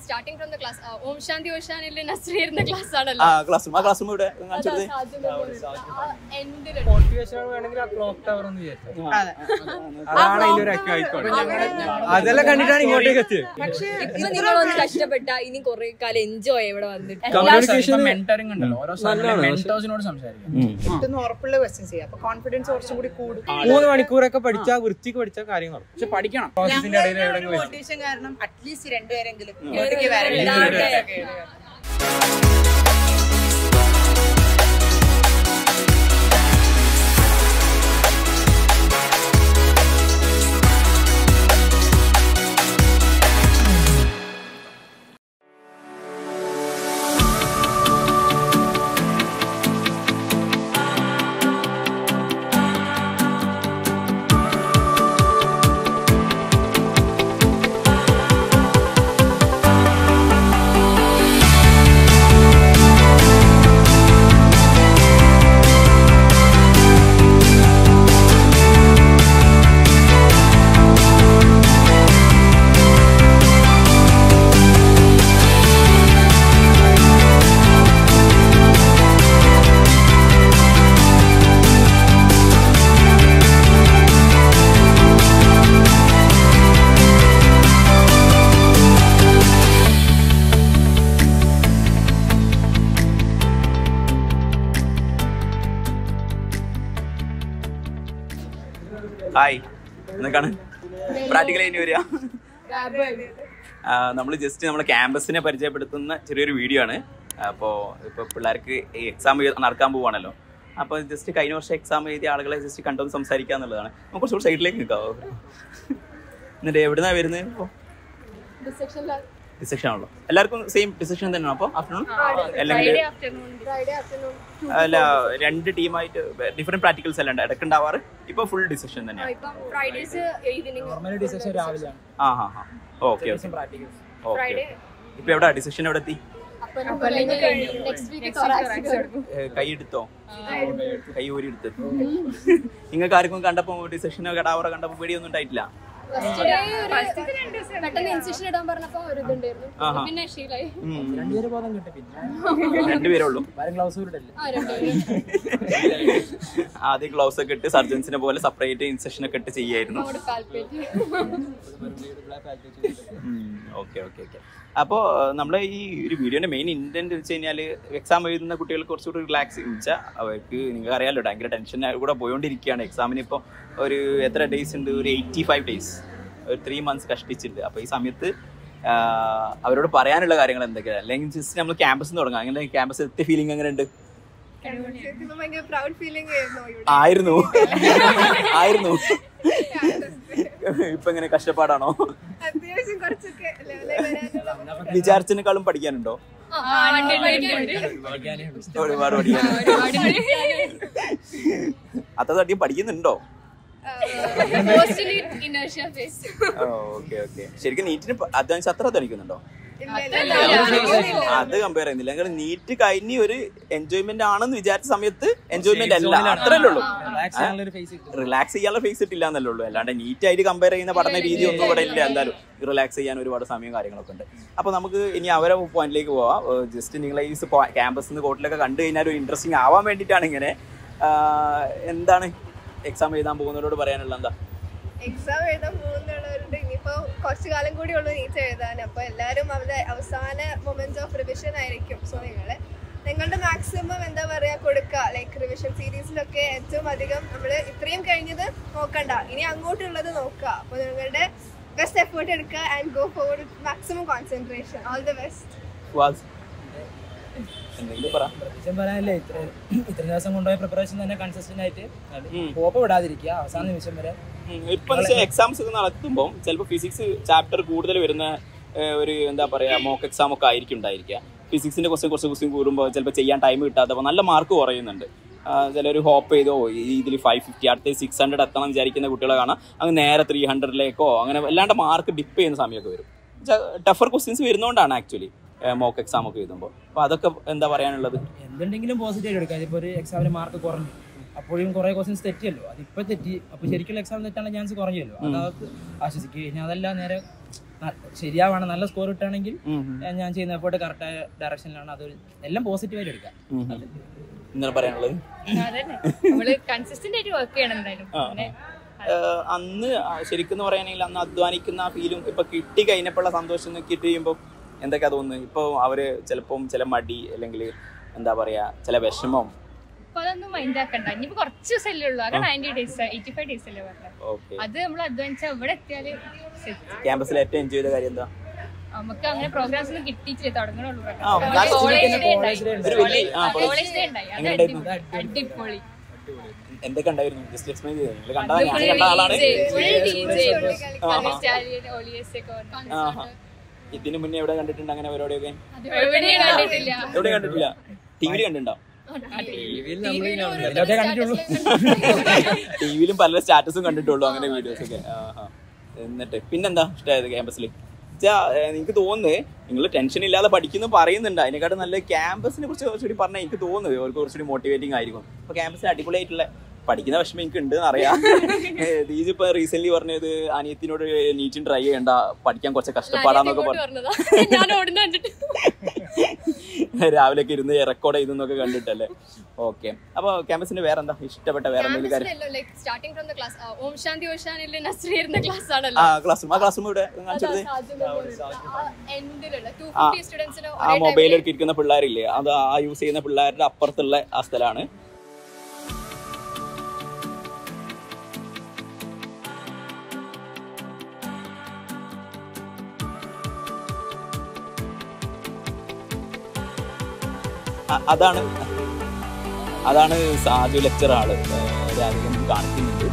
Starting from the class Om Shanti ഓശാനിൽ നസ്രീറിന്റെ class ആ ആണല്ലോ ക്ലാസ് റൂം ആ ക്ലാസ് റൂം ഇവിടെ കാണിച്ചത് എൻഡിലുണ്ട് മോട്ടിവേഷൻ വേണമെങ്കിൽ ആ ക്ലോക്ക് ടവർ എന്ന് വിചാരിച്ചു അതാണ് അതിന്റെ ഒരു അക്വായിക്കോൺ അതെല്ലാം കണ്ടിട്ടാണ് ഇങ്ങോട്ടേക്ക് എത്തിയത് ഇപ്പൊ നിങ്ങളൊന്ന് കഷ്ടപ്പെട്ട ഇനി കുറെ കാലം എൻജോയ് ഇവിടെ വന്നിട്ട് കമ്മ്യൂണിക്കേഷൻ മെന്ററിംഗ് ഉണ്ടല്ലോ ഓരോ സാധനം മെന്റേഴ്സിനോട് സംസാരിക്കാം കിട്ടുന്ന ഉറപ്പുള്ള ക്വസ്റ്റ്യൻസ് ചെയ്യാം അപ്പൊ കോൺഫിഡൻസ് കുറച്ചും കൂടി കൂടും മൂന്ന് മണിക്കൂറൊക്കെ പഠിച്ചാൽ വൃത്തിക്ക് പഠിച്ച കാര്യങ്ങൾ പക്ഷെ പഠിക്കണം പ്രോസസിന്റെ ഇടയിൽ എവിടെയെങ്കിലും വെച്ച്. മോട്ടിവേഷൻ കാരണം അറ്റ്ലീസ്റ്റ് രണ്ടുപേരെങ്കിലും ഇങ്ങോട്ടേക്ക് വരണ്ടേ ഹായ് എന്നൊക്കെയാണ് പ്രാക്ടിക്കൽ കഴിഞ്ഞ് വരിക നമ്മൾ ജസ്റ്റ് നമ്മളെ ക്യാമ്പസിനെ പരിചയപ്പെടുത്തുന്ന ചെറിയൊരു വീഡിയോ ആണ് അപ്പോൾ ഇപ്പോൾ പിള്ളേർക്ക് ഈ എക്സാം നടക്കാൻ പോവാണല്ലോ അപ്പോൾ ജസ്റ്റ് കഴിഞ്ഞ വർഷം എക്സാം എഴുതിയ ആളുകളെ ജസ്റ്റ് കണ്ടൊന്ന് സംസാരിക്കുക എന്നുള്ളതാണ് നമുക്ക് കുറച്ചുകൂടി സൈഡിലേക്ക് നിൽക്കാവോ എന്നിട്ട് എവിടുന്നാണ് വരുന്നത് ഇപ്പോൾ ഡിസക്ഷൻ ആണല്ലോ എല്ലാവർക്കും സെയിം ഡിസക്ഷൻ തന്നെയാണോ അപ്പോൾ ആഫ്റ്റർനൂൺ അല്ലെങ്കിൽ ഫ്രൈഡേ ആഫ്റ്റർനൂൺ അല്ല രണ്ട് ടീമായിട്ട് ഡിഫറെന്റ് പ്രാക്ടിക്കൽസ് എല്ലാം ഉണ്ട് ഇടയ്ക്ക് ഉണ്ടാവാറ് ഇപ്പോൾ ഫുൾ ഡിസിഷൻ തന്നെയാണ് ഇപ്പം ഫ്രൈഡേസ് ഈവനിങ് നോർമലി ഡിസിഷൻ രാവിലെയാണ് ആ ഹാ ഹാ okay okay practicals okay Friday ഇപ്പൊ എവിടെ ഡിസിഷൻ എവിടെ എത്തി നെക്സ്റ്റ് വീക്ക് ഏ, കൈ എടുത്തോ കൈ ഊരി എടുത്ത് നിങ്ങൾക്ക് ആർക്കും കണ്ടപ്പോ ഡിസിഷനോ കടാവറ കണ്ടപ്പോ പേടിയൊന്നും ഉണ്ടായിട്ടില്ല പെട്ടെന്ന് ഇൻസിഷൻ ഇടാൻ പറഞ്ഞപ്പോ ഒരു ഇതുണ്ടായിരുന്നു ആഹാ. പിന്നെ ശീലായി ഉം. രണ്ടുപേര് ബോധം കിട്ടും പിന്നെ രണ്ടുപേരേ ഉള്ളൂ വേറെ ഗ്ലൗസ് ഇടല്ലേ ആ രണ്ടുപേരും ആദ്യം ഗ്ലൗസ് ഒക്കെ ഇട്ട് സർജൻസിനെ പോലെ സെപ്പറേറ്റ് ഇൻസെഷൻ ഒക്കെ ഇട്ട് ചെയ്യായിരുന്നു അങ്ങോട്ട് പാൽപ്പേറ്റ് ഓക്കെ ഓക്കെ ഓക്കെ അപ്പോൾ നമ്മളെ ഈ ഒരു വീഡിയോന്റെ മെയിൻ ഇന്റന്റ് വെച്ച് കഴിഞ്ഞാൽ എക്സാം എഴുതുന്ന കുട്ടികൾക്ക് കുറച്ചുകൂടി റിലാക്സ് വെച്ചാൽ അവർക്ക് നിങ്ങൾക്ക് അറിയാലോ ഭയങ്കര ടെൻഷൻ കൂടെ പോയോണ്ടിരിക്കുകയാണ് എക്സാമിന് ഇപ്പോൾ ഒരു എത്ര ഡേയ്സ് ഉണ്ട് ഒരു എയ്റ്റി ഫൈവ് ഡേയ്സ് ഒരു ത്രീ മന്ത്സ് കഷ്ടിച്ചിട്ടുണ്ട് അപ്പോൾ ഈ സമയത്ത് ആ, അവരോട് പറയാനുള്ള കാര്യങ്ങൾ എന്തൊക്കെയാണ് അല്ലെങ്കിൽ ജസ്റ്റ് നമ്മൾ ക്യാമ്പസിൽ തുടങ്ങാം അങ്ങനെ ക്യാമ്പസ് എത്തിയ ഫീലിംഗ് എങ്ങനെ ഉണ്ട് ഭയങ്കര പ്രൗഡ് ഫീലിംഗ് ആയിരുന്നു ഇവിടെ ആയിരുന്നു ആയിരുന്നു ഇപ്പൊ എങ്ങനെ കഷ്ടപ്പാടാണോ അത്യാവശ്യം കുറച്ചൊക്കെ ലെവലായി വരാനുള്ള വിചാരിച്ചതിനേക്കാളും പഠിക്കാനുണ്ടോ ഒരുപാട് പഠിക്കാനുണ്ട് അത്ര അധികം പഠിക്കുന്നുണ്ടോ mostly inertia phase okay okay ശരിക്കും നീറ്റിന് അധ്വാനിച്ച് അത്ര അധ്വാനിക്കുന്നുണ്ടോ അത് കമ്പയർ ചെയ്യുന്നില്ല നിങ്ങൾ നീറ്റ് കഴിഞ്ഞ് ഒരു എൻജോയ്മെന്റ് ആണെന്ന് വിചാരിച്ച സമയത്ത് എൻജോയ്മെന്റ് അല്ല അത്രല്ലേ ഉള്ളൂ റിലാക്സ് ചെയ്യാനുള്ള ഒരു ഫേസ് കിട്ടും റിലാക്സ് ചെയ്യാനുള്ള ഫേസ് ഇട്ടില്ല എന്നല്ലേ ഉള്ളൂ അല്ലാണ്ട് നീറ്റ് ആയിട്ട് കമ്പയർ ചെയ്യുന്ന പഠന രീതി ഒന്നും ഇവിടെ ഇല്ല എന്തായാലും റിലാക്സ് ചെയ്യാൻ ഒരുപാട് സമയം കാര്യങ്ങളൊക്കെ ഉണ്ട് അപ്പൊ നമുക്ക് ഇനി അവരെ പോയിന്റിലേക്ക് പോവാം ജസ്റ്റ് നിങ്ങൾ ഈ ക്യാമ്പസിൽ നിന്ന് കോട്ടിലൊക്കെ കണ്ടു കഴിഞ്ഞാൽ ഒരു ഇൻട്രസ്റ്റിംഗ് ആവാൻ വേണ്ടിയിട്ടാണ് ഇങ്ങനെ ആഹ് എന്താണ് എക്സാം എഴുതാൻ പോകുന്നവരോട് പറയാനുള്ള എന്താ എക്സാം എഴുതാൻ പോകുന്നുള്ളവരുണ്ട് ഇനിയിപ്പോ കുറച്ചു കാലം കൂടി ഉള്ളു നീറ്റ് എഴുതാൻ അപ്പൊ എല്ലാവരും അവരുടെ അവസാന മൊമെന്റ്സ് ഓഫ് റിവിഷൻ ആയിരിക്കും സോ നിങ്ങള് നിങ്ങളുടെ മാക്സിമം എന്താ പറയാ കൊടുക്കുക ലൈക്ക് റിവിഷൻ സീരീസിലൊക്കെ ഏറ്റവും അധികം നമ്മൾ ഇത്രയും കഴിഞ്ഞത് നോക്കണ്ട ഇനി അങ്ങോട്ടുള്ളത് നോക്കുക അപ്പൊ നിങ്ങളുടെ ബെസ്റ്റ് എഫേർട്ട് എടുക്കുക and go forward maximum concentration all the best വാസ് എന്തെങ്കിലും പറ പ്രത്യേകിച്ചും പറയാനില്ല ഇത്ര ഇത്ര ദിവസം കൊണ്ടുപോയ പ്രിപ്പറേഷൻ തന്നെ കൺസിസ്റ്റന്റ് ആയിട്ട് ഉം. കോപ്പ് വിടാതിരിക്കുക അവസാന നിമിഷം വരെ ഇപ്പൊ എക്സാംസ് ഒക്കെ നടത്തുമ്പോൾ ചിലപ്പോൾ ഫിസിക്സ് ചാപ്റ്റർ കൂടുതൽ വരുന്ന ഏഹ്, ഒരു എന്താ പറയാ മോക്ക് എക്സാം ഒക്കെ ആയിരിക്കും ഉണ്ടായിരിക്കുക ഫിസിക്സിന്റെ ക്വസ്റ്റ്യൻ കുറച്ച് ക്വസ്റ്റ്യൻ കൂടുമ്പോൾ ചിലപ്പോൾ ചെയ്യാൻ ടൈം കിട്ടാത്തപ്പോൾ നല്ല മാർക്ക് കുറയുന്നുണ്ട് ചിലർ ഹോപ്പ് ചെയ്തോ ഇതിൽ ഫൈവ് ഫിഫ്റ്റി അടുത്ത സിക്സ് ഹൺഡ്രഡ് എത്തണം എന്ന് വിചാരിക്കുന്ന കുട്ടികളെ കാണാം അങ്ങ് നേരെ ത്രീ ഹൺഡ്രഡിലേക്കോ അങ്ങനെ വല്ലാണ്ട് മാർക്ക് ഡിപ്പ് ചെയ്യുന്ന സമയമൊക്കെ വരും ടഫർ ക്വസ്റ്റ്യൻസ് വരുന്നതുകൊണ്ടാണ് ആക്ച്വലി മോക്ക് എക്സാം ഒക്കെ എഴുതുമ്പോൾ അപ്പോൾ അതൊക്കെ എന്താ പറയാനുള്ളത് എന്തുണ്ടെങ്കിലും പോസിറ്റീവ് എടുക്കാം ഇപ്പോൾ ഒരു എക്സാമിന് മാർക്ക് കുറഞ്ഞു അപ്പോഴും കുറെ ക്വസ്റ്റ്യൻസ് തെറ്റിയല്ലോ അതിപ്പോ തെറ്റി അപ്പൊ ശരിക്കുള്ള എക്സാം തെറ്റാനുള്ള ചാൻസ് കുറഞ്ഞല്ലോ അതവർക്ക് ആശ്വസിക്കുക ഇനി അതല്ല നേരെ ന- ശരിയാവണം നല്ല സ്കോർ കിട്ടുകയാണെങ്കിൽ ഉം, ഉം. ഏഹ് ഞാൻ ചെയ്യുന്ന എഫേർട്ട് കറക്റ്റായ ഡയറക്ഷനിലാണ് അത് എല്ലാം പോസിറ്റീവായിട്ട് എടുക്കാം ഉം, ഉം. എന്താണ് പറയാനുള്ളത് അതന്നെ നമ്മള് കൺസിസ്റ്റന്റ് ആയിട്ട് വർക്ക് ചെയ്യണം എന്തായാലും ആ. പിന്നെ ഏഹ് അന്ന് ശരിക്കും പറയുകയാണെങ്കിൽ അന്ന് അധ്വാനിക്കുന്ന ആ ഫീലും ഇപ്പൊ കിട്ടി കഴിഞ്ഞപ്പോഴുള്ള സന്തോഷം കിട്ടി കഴിയുമ്പോൾ എന്തൊക്കെയാ തോന്നുന്നത് ഇപ്പൊ അവര് ചിലപ്പം ചില മടി അല്ലെങ്കിൽ എന്താ പറയാ ചില വിഷമം ഇപ്പൊ അതൊന്നും മൈൻഡ് ആക്കണ്ട ഇനിയിപ്പോ കുറച്ച് ദിവസമല്ലേ ഉള്ളൂ ആകെ ninety days eighty five days അല്ലേ പറഞ്ഞത് ഓക്കെ അത് നമ്മൾ അധ്വാനിച്ചാൽ ഇവിടെ എത്തിയാല് set. ക്യാമ്പസിൽ ഏറ്റവും എൻജോയ് ചെയ്ത കാര്യം എന്താ നമുക്ക് അങ്ങനെ പ്രോഗ്രാംസ് ഒന്നും കിട്ടിയിട്ടില്ല തുടങ്ങണുള്ളൂ ആ, കാരണം കോളേജ് ഇതിന് ഡേ college day ഒരു വലിയ ആ, college- കോളേജ് ഡേ ഉണ്ടായി അത് എങ്ങനെയുണ്ടായിരുന്നു? അടിപൊളി അടിപൊളി എന്തൊക്കെ ഉണ്ടായിരുന്നു ജസ്റ്റ് എക്സ്പ്ലെയിൻ ചെയ്തത് നിങ്ങൾ കണ്ടതാ ഞാൻ കണ്ട ആളാണ് ആഹാ. ഇതിന് മുന്നേ എവിടെ കണ്ടിട്ടുണ്ട് അങ്ങനെ പരിപാടിയൊക്കെ എവിടെയും കണ്ടിട്ടില്ല എവിടെ കണ്ടിട്ടില്ല ടി വിയിൽ കണ്ടിട്ടുണ്ടോ ഇതൊക്കെ കണ്ടിട്ടുള്ളൂ ടി വിയിലും പല സ്റ്റാറ്റസും കണ്ടിട്ടുള്ളൂ അങ്ങനെ വീഡിയോസ് ഒക്കെ ആഹാ. എന്നിട്ട് പിന്നെന്താ ഇഷ്ടമായത് ക്യാമ്പസിൽ എനിക്ക് തോന്നുന്നത് നിങ്ങൾ ടെൻഷൻ ഇല്ലാതെ പഠിക്കുന്നു പറയുന്നുണ്ട് അതിനെക്കാട്ടും നല്ല ക്യാമ്പസിനെ കുറിച്ച് കുറച്ചുകൂടി പറഞ്ഞാൽ എനിക്ക് തോന്നുന്നത് അവർക്ക് കുറച്ചുകൂടി മോട്ടിവേറ്റിംഗ് ആയിരിക്കും അപ്പൊ ക്യാമ്പസിൽ അടിപൊളിയായിട്ടുള്ള പഠിക്കുന്ന വിഷമം എനിക്ക് ഉണ്ട് അറിയാം ദീജ് ഇപ്പൊ റീസെന്റ് പറഞ്ഞത് അനിയത്തിനോട് നീറ്റും ട്രൈ ചെയ്യണ്ട പഠിക്കാൻ കുറച്ച് കഷ്ടപ്പാടാന്നൊക്കെ പറഞ്ഞു ഞാൻ ഓടുന്ന കണ്ടിട്ട് രാവിലെ ഒക്കെ ഇരുന്ന് റെക്കോർഡ് ചെയ്തെന്നൊക്കെ കണ്ടിട്ടല്ലേ ഓക്കെ അപ്പൊ ക്യാമ്പസിന്റെ വേറെ എന്താ ഇഷ്ടപ്പെട്ട വേറെ എന്തെങ്കിലും കാര്യം like starting from the class Om Shanti Om Shanti നസ്രീറിന്റെ ക്ലാസ് ആ ആണല്ലോ ക്ലാസ് റൂം ആ ക്ലാസ് റൂം ഇവിടെ കാണിച്ചത് എൻഡിലുള്ള ടു ആ. ഫിഫ്റ്റി സ്റ്റുഡൻസിന് ആ മൊബൈൽ എടുത്ത് ഇരിക്കുന്ന പിള്ളേരില്ലേ അത് ആ യൂസ് ചെയ്യുന്ന പിള്ളേരുടെ അപ്പുറത്തുള്ള ആ സ്ഥലമാണ് അ- അതാണ് അതാണ് സാജു ലെക്ചർ ആള് ഏഹ് രാധികം കാണിക്കുന്നുണ്ട്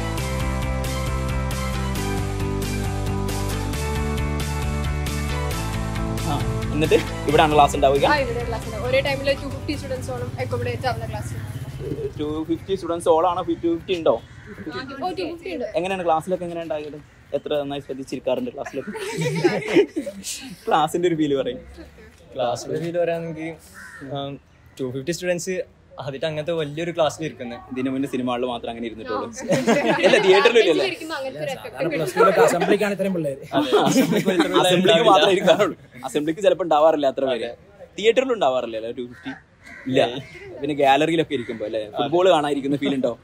ആ, എന്നിട്ട് ഇവിടെയാണ് ക്ലാസ് ഉണ്ടാവുക ഇവിടെ ക്ലാസ്സിൽ ഒരേ ടൈമിൽ ടു ഫിഫ്റ്റി സ്റ്റുഡൻസോളം അക്കോമഡേറ്റ് ആവുന്ന ക്ലാസ് ടു ഫിഫ്റ്റി സ്റ്റുഡൻസ് ഓളാണോ ടു ഫിഫ്റ്റി ഉണ്ടോ ഓ ടു ഫിഫ്റ്റി ഉണ്ട് എങ്ങനെയാണ് ക്ലാസ്സിലൊക്കെ എങ്ങനെ ഉണ്ടായത് എത്ര നന്നായി ശ്രദ്ധിച്ചിരിക്കാറുണ്ട് ക്ലാസ്സിലൊക്കെ ക്ലാസിന്റെ ഒരു ഫീല് പറയും ക്ലാസ് ഫീൽ പറയുകയാണെങ്കിൽ ടു ഫിഫ്റ്റി സ്റ്റുഡൻസ് ആദ്യമായിട്ട് അങ്ങനത്തെ വലിയൊരു ക്ലാസ്സിൽ ഇരിക്കുന്നത് ഇതിനു മുന്നേ സിനിമകളിൽ മാത്രം അങ്ങനെ ഇരുന്നിട്ടുള്ളൂ ഇല്ല തിയേറ്ററിലില്ലല്ലേ ഇരിക്കുമ്പോൾ അങ്ങനത്തെ ഒരു എഫക്ട് കാരണം പ്ലസ് ടുവിലൊക്കെ അസംബ്ലിക്കാണ് ഇത്രയും പിള്ളേര് അസംബ്ലിക്ക് മാത്രമേ ഇരിക്കാറുള്ളൂ അസംബ്ലിക്ക് ചിലപ്പോൾ ഉണ്ടാവാറില്ല അത്ര പേര് തിയേറ്ററിൽ ഉണ്ടാവാറില്ല അല്ലേ ടു ഫിഫ്റ്റി ഇല്ല പിന്നെ ഗാലറിയിലൊക്കെ ഇരിക്കുമ്പോ അല്ലേ ഫുട്ബോൾ കാണാതിരിക്കുന്ന ഫീൽ ഉണ്ടോ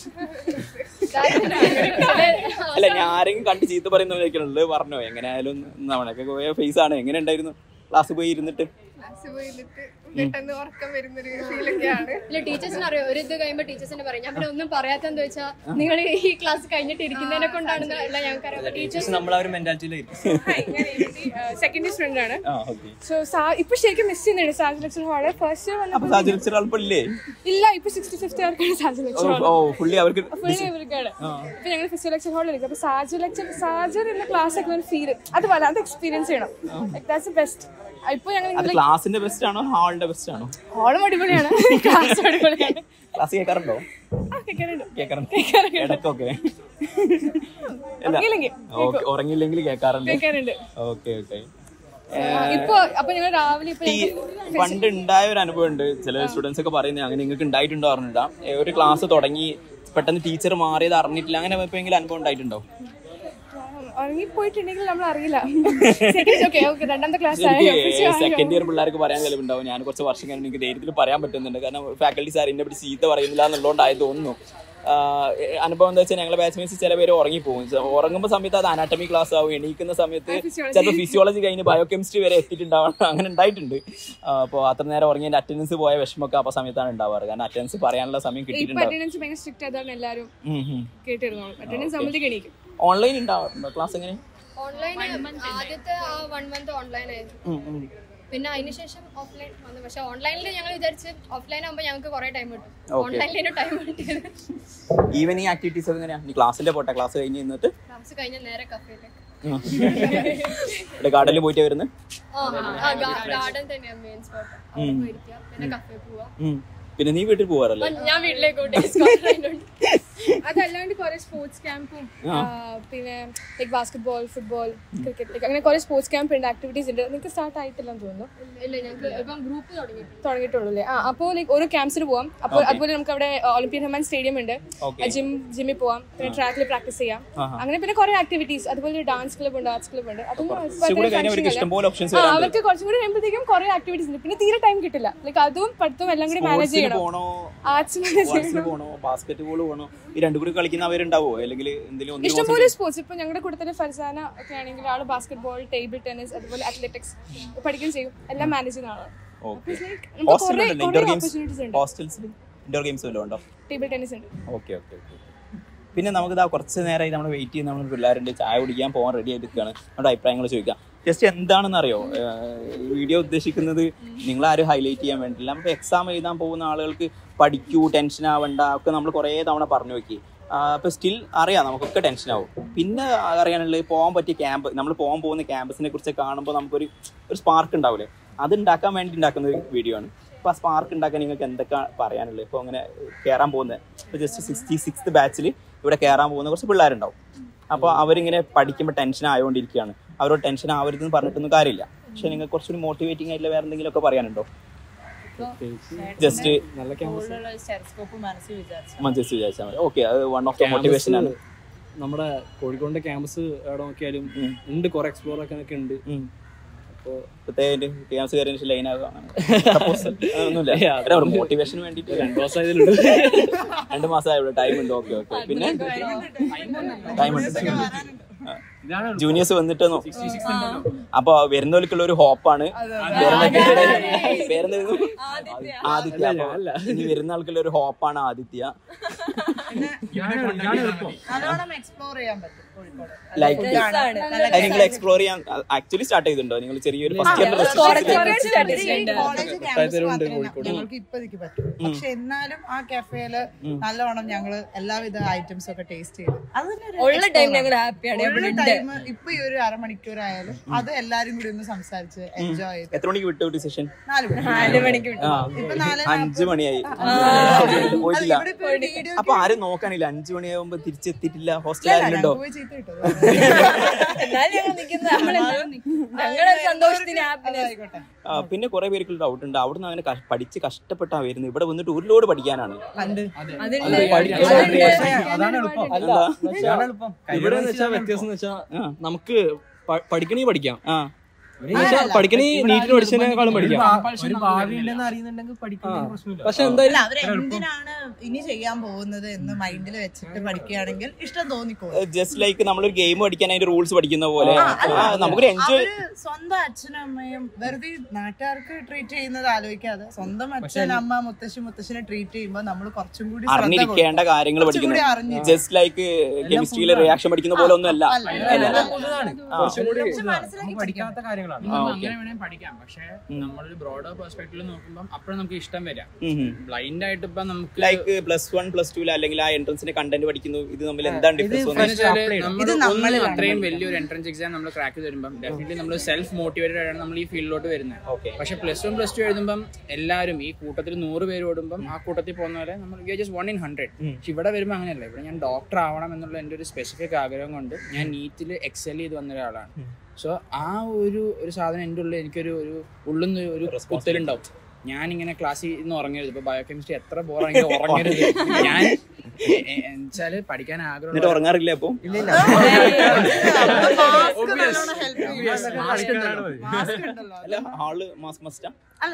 അല്ല ഞാൻ ആരെങ്കിലും കണ്ട് ചീത്ത പറയുന്നവരൊക്കെയുള്ളത് പറഞ്ഞോ എങ്ങനെയായാലും നമ്മളൊക്കെ പോയ ഫേസ് ആണ് എങ്ങനെ ഉണ്ടായിരുന്നു ക്ലാസ് പോയി ഇരുന്നിട്ട് ക്ലാസ് പോയിട്ട് പെട്ടെന്ന് ഉറക്കം വരുന്നൊരു ഫീലൊക്കെയാണ് ഇല്ല ടീച്ചേഴ്സിന് അറിയാം ഒരു ഇത് കഴിയുമ്പോൾ ടീച്ചേഴ്സിന് പറയും ഞാൻ പിന്നെ ഒന്നും പറയാത്തെന്ന് വെച്ചാൽ നിങ്ങൾ ഈ ക്ലാസ് കഴിഞ്ഞിട്ട് ഇരിക്കുന്നതിനെ കൊണ്ടാണെന്ന് അല്ല ഞങ്ങൾക്ക് അറിയാം ടീച്ചേഴ്സ് നമ്മൾ ആ ഒരു മെന്റാലിറ്റിയിലായിരിക്കും സെക്കൻഡ് സ്റ്റുഡന്റ് ആണ് ആ ഓക്കെ സോ ഇപ്പൊ ശരിക്കും മിസ് ചെയ്യുന്നുണ്ട് Saj lecture hall first year അപ്പൊ സാഹചര്യം ലെക്ചർ അല്പല്ലേ ഇല്ല ഇപ്പൊ സിക്സ്റ്റി ഫിഫ്ത്ത് ആർക്കാണ് സാജ് ലെക്ചർ ഹാൾ ഓ ഫുള്ളി അവർക്ക് ഫുള്ളി ഇവർക്കാണ് ഇപ്പൊ ഞങ്ങൾ ഫിസിയോ ലെക്ചർ ഹാളിൽ ഇരിക്കും അപ്പൊ സാജ് ലെക്ചർ സാജർ എന്ന ക്ലാസ് ഒക്കെ ഒരു ഫീൽ അത് വല്ലാതെ എക്സ്പീരിയൻസ് ചെയ്യണം ദാറ്റ്സ് ബെസ്റ്റ് ഇപ്പൊ ഞങ്ങൾ അത് ക്ലാസിന്റെ ബെസ്റ്റ് ആണോ ഹാളിന്റെ ബെസ്റ്റ് ആണോ ഹാളും അടിപൊളിയാണ് ക്ലാസ് അടിപൊളിയാണ് ക്ലാസ് കേൾക്കാറുണ്ടോ ആ, കേൾക്കാറുണ്ട്. കേൾക്കാറുണ്ട് ഇടയ്ക്കൊക്കെ അല്ല ഉറങ്ങിയില്ലെങ്കിൽ ഓക്കെ ഉറങ്ങിയില്ലെങ്കിൽ കേൾക്കാറുണ്ട് കേൾക്കാറുണ്ട് ഓക്കെ ഓക്കെ ഇപ്പൊ അപ്പൊ ഞങ്ങൾ രാവിലെ ഇപ്പൊ ഈ പണ്ട് ഉണ്ടായ ഒരു അനുഭവം ഉണ്ട് ചില സ്റ്റുഡൻസ് ഒക്കെ പറയുന്നത് അങ്ങനെ നിങ്ങൾക്ക് ഉണ്ടായിട്ടുണ്ടോ അറിഞ്ഞിട്ടാ ഒരു ക്ലാസ് തുടങ്ങി പെട്ടെന്ന് ടീച്ചർ മാറിയത് അറിഞ്ഞിട്ടില്ല അങ്ങനെ എപ്പോഴെങ്കിലും അനുഭവം ഉണ്ടായിട്ടുണ്ടോ ഉറങ്ങിപ്പോയിട്ടുണ്ടെങ്കിൽ നമ്മൾ അറിയില്ല ഓക്കെ ഓക്കെ രണ്ടാമത്തെ ക്ലാസ് എനിക്ക് ആയോ സെക്കൻഡ് ഇയർ പിള്ളേർക്ക് പറയാൻ ചിലവുണ്ടാവും ഞാൻ കുറച്ച് വർഷം കഴിഞ്ഞ് എനിക്ക് ധൈര്യത്തിൽ പറയാൻ പറ്റുന്നുണ്ട് കാരണം ഫാക്കൽറ്റി സാർ എന്നെ പിടിച്ച് ചീത്ത പറയുന്നില്ല എന്നുള്ളതുകൊണ്ടായി തോന്നുന്നു ആഹ് അനുഭവം എന്താ വെച്ചാൽ ഞങ്ങളെ ബാച്ച്മേറ്റ്സ് ചില പേര് ഉറങ്ങിപ്പോകും സ- ഉറങ്ങുമ്പോൾ സമയത്ത് അത് അനാട്ടമി ക്ലാസ് ആവും എണീക്കുന്ന സമയത്ത് ചിലപ്പോൾ ഫിസിയോളജി കഴിഞ്ഞ് ബയോകെമിസ്ട്രി വരെ എത്തിയിട്ടുണ്ടാവണം അങ്ങനെ ഉണ്ടായിട്ടുണ്ട് അപ്പോൾ അത്ര നേരം ഉറങ്ങി എൻ്റെ അറ്റൻഡൻസ് പോയ വിഷമമൊക്കെ അപ്പോൾ സമയത്താണ് ഉണ്ടാവാറ് കാരണം അറ്റൻഡൻസ് പറയാനുള്ള സമയം ഇപ്പൊ കിട്ടിയിട്ടുണ്ടാവും അറ്റൻഡൻസ് ഭയങ്കര സ്ട്രിക്റ്റ് അതാണ് എല്ലാവരും കേട്ടിരുന്നു അറ്റൻഡൻസ് ആകുമ്പോഴത്തേക്ക് എണീക്കും ഓൺലൈൻ ഉണ്ടാവാറുണ്ടോ ക്ലാസ് എങ്ങനെ ഓൺലൈൻ ആദ്യത്തെ ആ വൺ മന്ത് ഓൺലൈൻ ആയിരുന്നു ഉം, ഉം. പിന്നെ അതിനുശേഷം ഓഫ്ലൈൻ വന്നു പക്ഷെ ഓൺലൈനിൽ ഞങ്ങൾ വിചാരിച്ച് ഓഫ്ലൈൻ ആകുമ്പോൾ ഞങ്ങൾക്ക് കുറെ ടൈം കിട്ടും Okay. ഓൺലൈനിൽ ടൈം കിട്ടിയത് ഈവനിങ് ആക്ടിവിറ്റീസ് ഒക്കെ എങ്ങനെയാണ് ക്ലാസ്സിന്റെ പോട്ടെ ക്ലാസ് കഴിഞ്ഞ് നിന്നിട്ട് ക്ലാസ് കഴിഞ്ഞ നേരെ കഫേയിലേക്ക് ഇവിടെ ഗാർഡനിൽ പോയിട്ട് വരുന്നത് ആ ഗാർഡൻ തന്നെയാണ് മെയിൻ സ്പോട്ട് അവിടെ പോയിരിക്കുക പിന്നെ കഫേ പോവാ ഉം. പിന്നെ നീ വീട്ടിൽ പോവാറല്ലേ ഞാൻ വീട്ടിലേക്ക് ഡേ സ്കോളർ അതല്ലാണ്ട് കുറെ സ്പോർട്സ് ക്യാമ്പും പിന്നെ ലൈക് ബാസ്കറ്റ്ബോൾ ഫുട്ബോൾ ക്രിക്കറ്റ് അങ്ങനെ കുറെ സ്പോർട്സ് ക്യാമ്പ് ഉണ്ട് ആക്ടിവിറ്റീസ് ഉണ്ട് നിങ്ങൾക്ക് സ്റ്റാർട്ട് ആയിട്ടില്ലെന്ന് തോന്നുന്നു ഇല്ല ഞങ്ങൾക്ക് ഇപ്പം ഗ്രൂപ്പ് തുടങ്ങി തുടങ്ങിയിട്ടുള്ളൂ അല്ലേ ആ അപ്പോൾ ലൈക്ക് ഓരോ ക്യാമ്പ്സിന് പോവാം അപ്പോൾ അതുപോലെ നമുക്ക് അവിടെ ഒളിമ്പിയൻ ഹെമാൻ സ്റ്റേഡിയം ഉണ്ട് Okay. ജിം ജിമ്മിൽ പോവാം പിന്നെ ട്രാക്കിൽ പ്രാക്ടീസ് ചെയ്യാം അങ്ങനെ പിന്നെ കുറെ ആക്ടിവിറ്റീസ് അതുപോലെ ഡാൻസ് ക്ലബ് ഉണ്ട് ആർട്സ് ക്ലബ് ഉണ്ട് അതൊന്നും കുറച്ചുകൂടി കഴിഞ്ഞാൽ അവർക്ക് ഇഷ്ടംപോലെ ഓപ്ഷൻസ് ആ, വരാൻ അവർക്ക് കുറച്ചും കൂടി കഴിയുമ്പോഴത്തേക്കും കുറെ ആക്ടിവിറ്റീസ് ഉണ്ട് പിന്നെ തീരെ ടൈം കിട്ടില്ല ലൈക്ക് അതും പഠിത്തവും എല്ലാം കൂടി മാനേജ് സ്പോർട്സിന് ചെയ്യണം പോണോ ആർട്സ് മാനേജ് സ്പോർട്സിന് പോണോ ബാസ്കറ്റ് ബോൾ പോണോ ഈ രണ്ടു കൂടി കളിക്കുന്നവരുണ്ടാവോ അല്ലെങ്കിൽ എന്തെങ്കിലും ഒന്നിലും ഇഷ്ടംപോലെ സ്പോർട്സ് ഇപ്പൊ ഞങ്ങളുടെ കൂട്ടത്തിൽ ഫർസാന ഒക്കെ ആണെങ്കിൽ ആള് ബാസ്കറ്റ് ബോൾ ടേബിൾ ടെന്നീസ് അതുപോലെ അത്ലറ്റിക്സ് പഠിക്കുകയും ചെയ്യും എല്ലാം മാനേജ് ചെയ്യുന്ന ആളാണ് ഓക്കെ നമുക്ക് ഹോസ്റ്റൽ കുറേ- ഉണ്ടല്ലോ ഇൻഡോർ കുറേ ഗെയിംസ് opportunities ഉണ്ട്. ഹോസ്റ്റൽസിൽ ഇൻഡോർ ഗെയിംസ് വല്ലതും ഉണ്ടോ ടേബിൾ ടെന്നീസ് ഉണ്ട് ഓക്കെ ഓക്കെ ഓക്കെ പിന്നെ നമുക്ക് ഇതാ കുറച്ച് നേരമായി നമ്മൾ വെയിറ്റ് ചെയ്യുന്ന നമ്മൾ പിള്ളേരുണ്ട് ചായ കുടിക്കാൻ പോകാൻ റെഡി ആയിട്ട് നിൽക്കുകയാണ് നമ്മുടെ അഭിപ്രായങ്ങൾ ചോദിക്കാം ജസ്റ്റ് എന്താണെന്ന് അറിയോ വീഡിയോ ഉദ്ദേശിക്കുന്നത് നിങ്ങൾ ആരും ഹൈലൈറ്റ് ചെയ്യാൻ വേണ്ടിയില്ല നമുക്ക് എക്സാം എഴുതാൻ പോകുന്ന ആളുകൾക്ക് പഠിക്കൂ ടെൻഷൻ ആവണ്ട ഒക്കെ നമ്മൾ കുറേ തവണ പറഞ്ഞു നോക്കി അപ്പോൾ സ്റ്റിൽ അറിയാം നമുക്കൊക്കെ ടെൻഷൻ ആവും പിന്നെ അറിയാനുള്ളത് പോകാൻ പറ്റിയ ക്യാമ്പ് നമ്മൾ പോകാൻ പോകുന്ന ക്യാമ്പസിനെ കുറിച്ച് കാണുമ്പോൾ നമുക്കൊരു ഒരു സ്പാർക്ക് ഉണ്ടാവില്ലേ അത് ഉണ്ടാക്കാൻ വേണ്ടി ഉണ്ടാക്കുന്ന ഒരു വീഡിയോ ആണ് അപ്പോൾ ആ സ്പാർക്ക് ഉണ്ടാക്കാൻ നിങ്ങൾക്ക് എന്തൊക്കെ പറയാനുള്ളത് ഇപ്പോൾ അങ്ങനെ കയറാൻ പോകുന്നത് ഇപ്പോൾ ജസ്റ്റ് സിക്സ്റ്റി സിക്സ്ത് ബാച്ചിൽ ഇവിടെ കയറാൻ പോകുന്ന കുറച്ച് പിള്ളേരുണ്ടാവും അപ്പോൾ അവരിങ്ങനെ പഠിക്കുമ്പോൾ ടെൻഷൻ ആയതുകൊണ്ടിരിക്കുകയാണ് അവരോട് ടെൻഷൻ ആവരുതെന്ന് പറഞ്ഞിട്ടൊന്നും കാര്യമില്ല പക്ഷെ നിങ്ങൾക്ക് കുറച്ചുകൂടി മോട്ടിവേറ്റിംഗ് ആയിട്ടുള്ള വേറെ എന്തെങ്കിലും ഒക്കെ പറയാനുണ്ടോ ജസ്റ്റ് നല്ല ക്യാമ്പസ് സ്റ്റെറസ്കോപ്പ് മനസ്സിൽ വിചാരിച്ചു മഞ്ചസ് വിചാരിച്ചാൽ മതി ഓക്കെ അത് വൺ ഓഫ് ദ മോട്ടിവേഷൻ ആണ് നമ്മുടെ കോഴിക്കോടിന്റെ ക്യാമ്പസ് എവിടെ നോക്കിയാലും ഉണ്ട് കുറെ എക്സ്പ്ലോർ ഒക്കെ ഉണ്ട് അപ്പോൾ പ്രത്യേക ക്യാമ്പസ് കയറിയ ലൈൻ ആകുക ഒന്നുമില്ല മോട്ടിവേഷന് വേണ്ടിയിട്ട് രണ്ടു ദിവസം ഇതിലുണ്ട് രണ്ട് മാസമായുള്ള ടൈം ഉണ്ട് ഓക്കെ ഓക്കെ പിന്നെ ടൈം ഉണ്ട് ജൂനിയേഴ്സ് വന്നിട്ട് നോ- അപ്പൊ വരുന്നവർക്കുള്ള ഒരു ഹോപ്പാണ് പേരെന്തായിരുന്നു ആദിത്യ അപ്പൊ ഇനി വരുന്ന ആൾക്കുള്ള ഒരു ഹോപ്പാണ് ആദിത്യ നല്ലോണം എക്സ്പ്ലോർ ചെയ്യാൻ പറ്റും കോഴിക്കോട് ലൈക്ക് നിങ്ങൾ എക്സ്പ്ലോർ ചെയ്യാൻ ആക്ച്വലി സ്റ്റാർട്ട് ചെയ്തിട്ടുണ്ടോ നിങ്ങൾ ചെറിയൊരു ഫസ്റ്റ് ഇയർ കോളേജ് ക്യാമ്പസ് മാത്രമേ ഞങ്ങൾക്ക് ഇപ്പതിക്ക് പറ്റും പക്ഷെ എന്നാലും ആ കഫേയില് നല്ലോണം ഞങ്ങള് എല്ലാവിധ ഐറ്റംസ് ഒക്കെ ടേസ്റ്റ് ചെയ്തു അത് തന്നെ ഒരു ഉള്ള ടൈം explore ഞങ്ങൾ ആണ്. ഹാപ്പിയാണ് ഉള്ള ടൈം ഇപ്പൊ ഈ ഒരു അരമണിക്കൂറായാലും അത് എല്ലാരും കൂടി ഒന്ന് സംസാരിച്ച് എൻജോയ് ചെയ്ത് എത്ര മണിക്ക് വിട്ടു ഡിസിഷൻ നാല് മണി നാല് മണിക്ക് വിട്ടു ആ ഇപ്പൊ നാല് അഞ്ചു മണിയായി അല്ല, പോയിട്ടില്ല ഇവിടെ ഇപ്പൊ ഒരു വീഡിയോ അപ്പൊ ആരും നോക്കാനില്ല അഞ്ചു മണിയാകുമ്പോ തിരിച്ചെത്തിയിട്ടില്ല ഹോസ്റ്റൽ ആരുണ്ടോ പോയി ചീത്ത കിട്ടും എന്നാലും ഞങ്ങൾ നിൽക്കുന്ന ഞങ്ങളുടെ സന്തോഷത്തിന് ഹാപ്പിനെസ് ആയിക്കോട്ടെ ആ, പിന്നെ കുറെ പേർക്ക് ഡൗട്ട് ഉണ്ട് അവിടുന്ന് അങ്ങനെ കഷ്- പഠിച്ച് കഷ്ടപ്പെട്ടാ വരുന്നത് ഇവിടെ വന്നിട്ട് ഒരു ലോഡ് പഠിക്കാനാണ് കണ്ട് അതുണ്ട് അതാണ് എളുപ്പം എന്താ അതാണ് എളുപ്പം ഇവിടെ വെച്ചാൽ വ്യത്യാസം എന്ന് വെച്ചാൽ നമുക്ക് പ- പഠിക്കണേ പഠിക്കാം ആ എന്നുവെച്ചാ പഠിക്കണേ നീറ്റിന് പഠിച്ചതിനേക്കാളും പഠിക്കാം ഒരു ഭാവി ഉണ്ടെന്ന് അറിയുന്നുണ്ടെങ്കിൽ പഠിക്കുന്നതിന് പ്രശ്നമില്ല പക്ഷെ അല്ല എന്തായാലും അവര് എന്തിനാണ് ഇനി ചെയ്യാൻ പോകുന്നത് എന്ന് മൈൻഡിൽ വെച്ചിട്ട് പഠിക്കുകയാണെങ്കിൽ ഇഷ്ടം തോന്നിക്കോളും ജസ്റ്റ് ലൈക്ക് നമ്മളൊരു ഗെയിം പഠിക്കാൻ അതിന്റെ റൂൾസ് പഠിക്കുന്ന പോലെ ആ, നമുക്കൊരു എൻജോയ് അവര് സ്വന്തം അച്ഛനും അമ്മയും വെറുതെ നാട്ടുകാർക്ക് ട്രീറ്റ് ചെയ്യുന്നത് ആലോചിക്കാതെ സ്വന്തം അച്ഛൻ അമ്മ മുത്തശ്ശി മുത്തശ്ശിനെ ട്രീറ്റ് ചെയ്യുമ്പോൾ നമ്മൾ കുറച്ചും കൂടി ശ്രദ്ധ അറിഞ്ഞിരിക്കേണ്ട കൊടുക്കണം. കാര്യങ്ങൾ കുറച്ചും കൂടി പഠിക്കുന്നത് അറിഞ്ഞ് ജസ്റ്റ് ലൈക്ക് കെമിസ്ട്രിയിലെ റിയാക്ഷൻ പഠിക്കുന്ന പോലെ ഒന്നും അല്ല അല്ല. എല്ലാം പുതുതാണ് കുറച്ചും കൂടി പക്ഷെ മനസ്സിലാക്കി പഠിക്കാത്ത കാര്യങ്ങളാണ് ആ, നമുക്ക് okay. അങ്ങനെ വേണേൽ പഠിക്കാം പക്ഷെ നമ്മളൊരു ബ്രോഡർ പെർസ്പെക്ടീവിൽ നോക്കുമ്പോൾ അപ്പോഴും നമുക്ക് ഇഷ്ടം വരാം ബ്ലൈൻഡ് ആയിട്ട് ഇപ്പൊ നമുക്ക് like plus one plus two അല്ലെങ്കിൽ ആ എൻട്രൻസിന്റെ കണ്ടന്റ് പഠിക്കുന്നു ഇത് തമ്മിൽ എന്താണ് ഡിഫറൻസ് എന്ന് വെച്ചാല് നമ്മള് ഇത് ഒന്ന് നമ്മളിലാണ് അത്രയും പഠിക്കുന്നത്. വലിയൊരു എൻട്രൻസ് എക്സാം നമ്മൾ ക്രാക്ക് ചെയ്ത് വരുമ്പോൾ ഡെഫിനറ്റ്ലി നമ്മൾ സെൽഫ് മോട്ടിവേറ്റഡ് ആയിട്ടാണ് നമ്മൾ ഈ ഫീൽഡിലോട്ട് വരുന്നത് Okay. പക്ഷെ പ്ലസ് വൺ പ്ലസ് ടു എഴുതുമ്പം എല്ലാവരും ഈ കൂട്ടത്തിൽ നൂറ് പേര് ഓടുമ്പം ആ കൂട്ടത്തിൽ പോകുന്ന പോലെ നമ്മൾ we just one in hundred പക്ഷെ ഇവിടെ വരുമ്പോൾ അങ്ങനെയല്ല ഇവിടെ ഞാൻ ഡോക്ടർ ആവണം എന്നുള്ള എൻ്റെ ഒരു സ്പെസിഫിക് ആഗ്രഹം കൊണ്ട് ഞാൻ നീറ്റിൽ എക്സൽ ചെയ്ത് വന്ന ഒരാളാണ് സോ ആ ഒരു ഒരു സാധനം എൻ്റെ ഉള്ളിൽ എനിക്കൊരു ഒരു ഉള്ളിൽ നിന്ന് ഒരു കുത്തലുണ്ടാവും ഞാനിങ്ങനെ ക്ലാസ്സിൽ നിന്ന് ഉറങ്ങരുത് ഇപ്പൊ ബയോകെമിസ്ട്രി എത്ര ബോറാണെങ്കിൽ ഉറങ്ങരുത് ഞാൻ എ- എ- എന്നുവെച്ചാല് പഠിക്കാൻ എന്നിട്ട് ആഗ്രഹം ഉറങ്ങാറില്ല അപ്പൊ അല്ല ഹാള് മാസ്ക് മസ്റ്റാ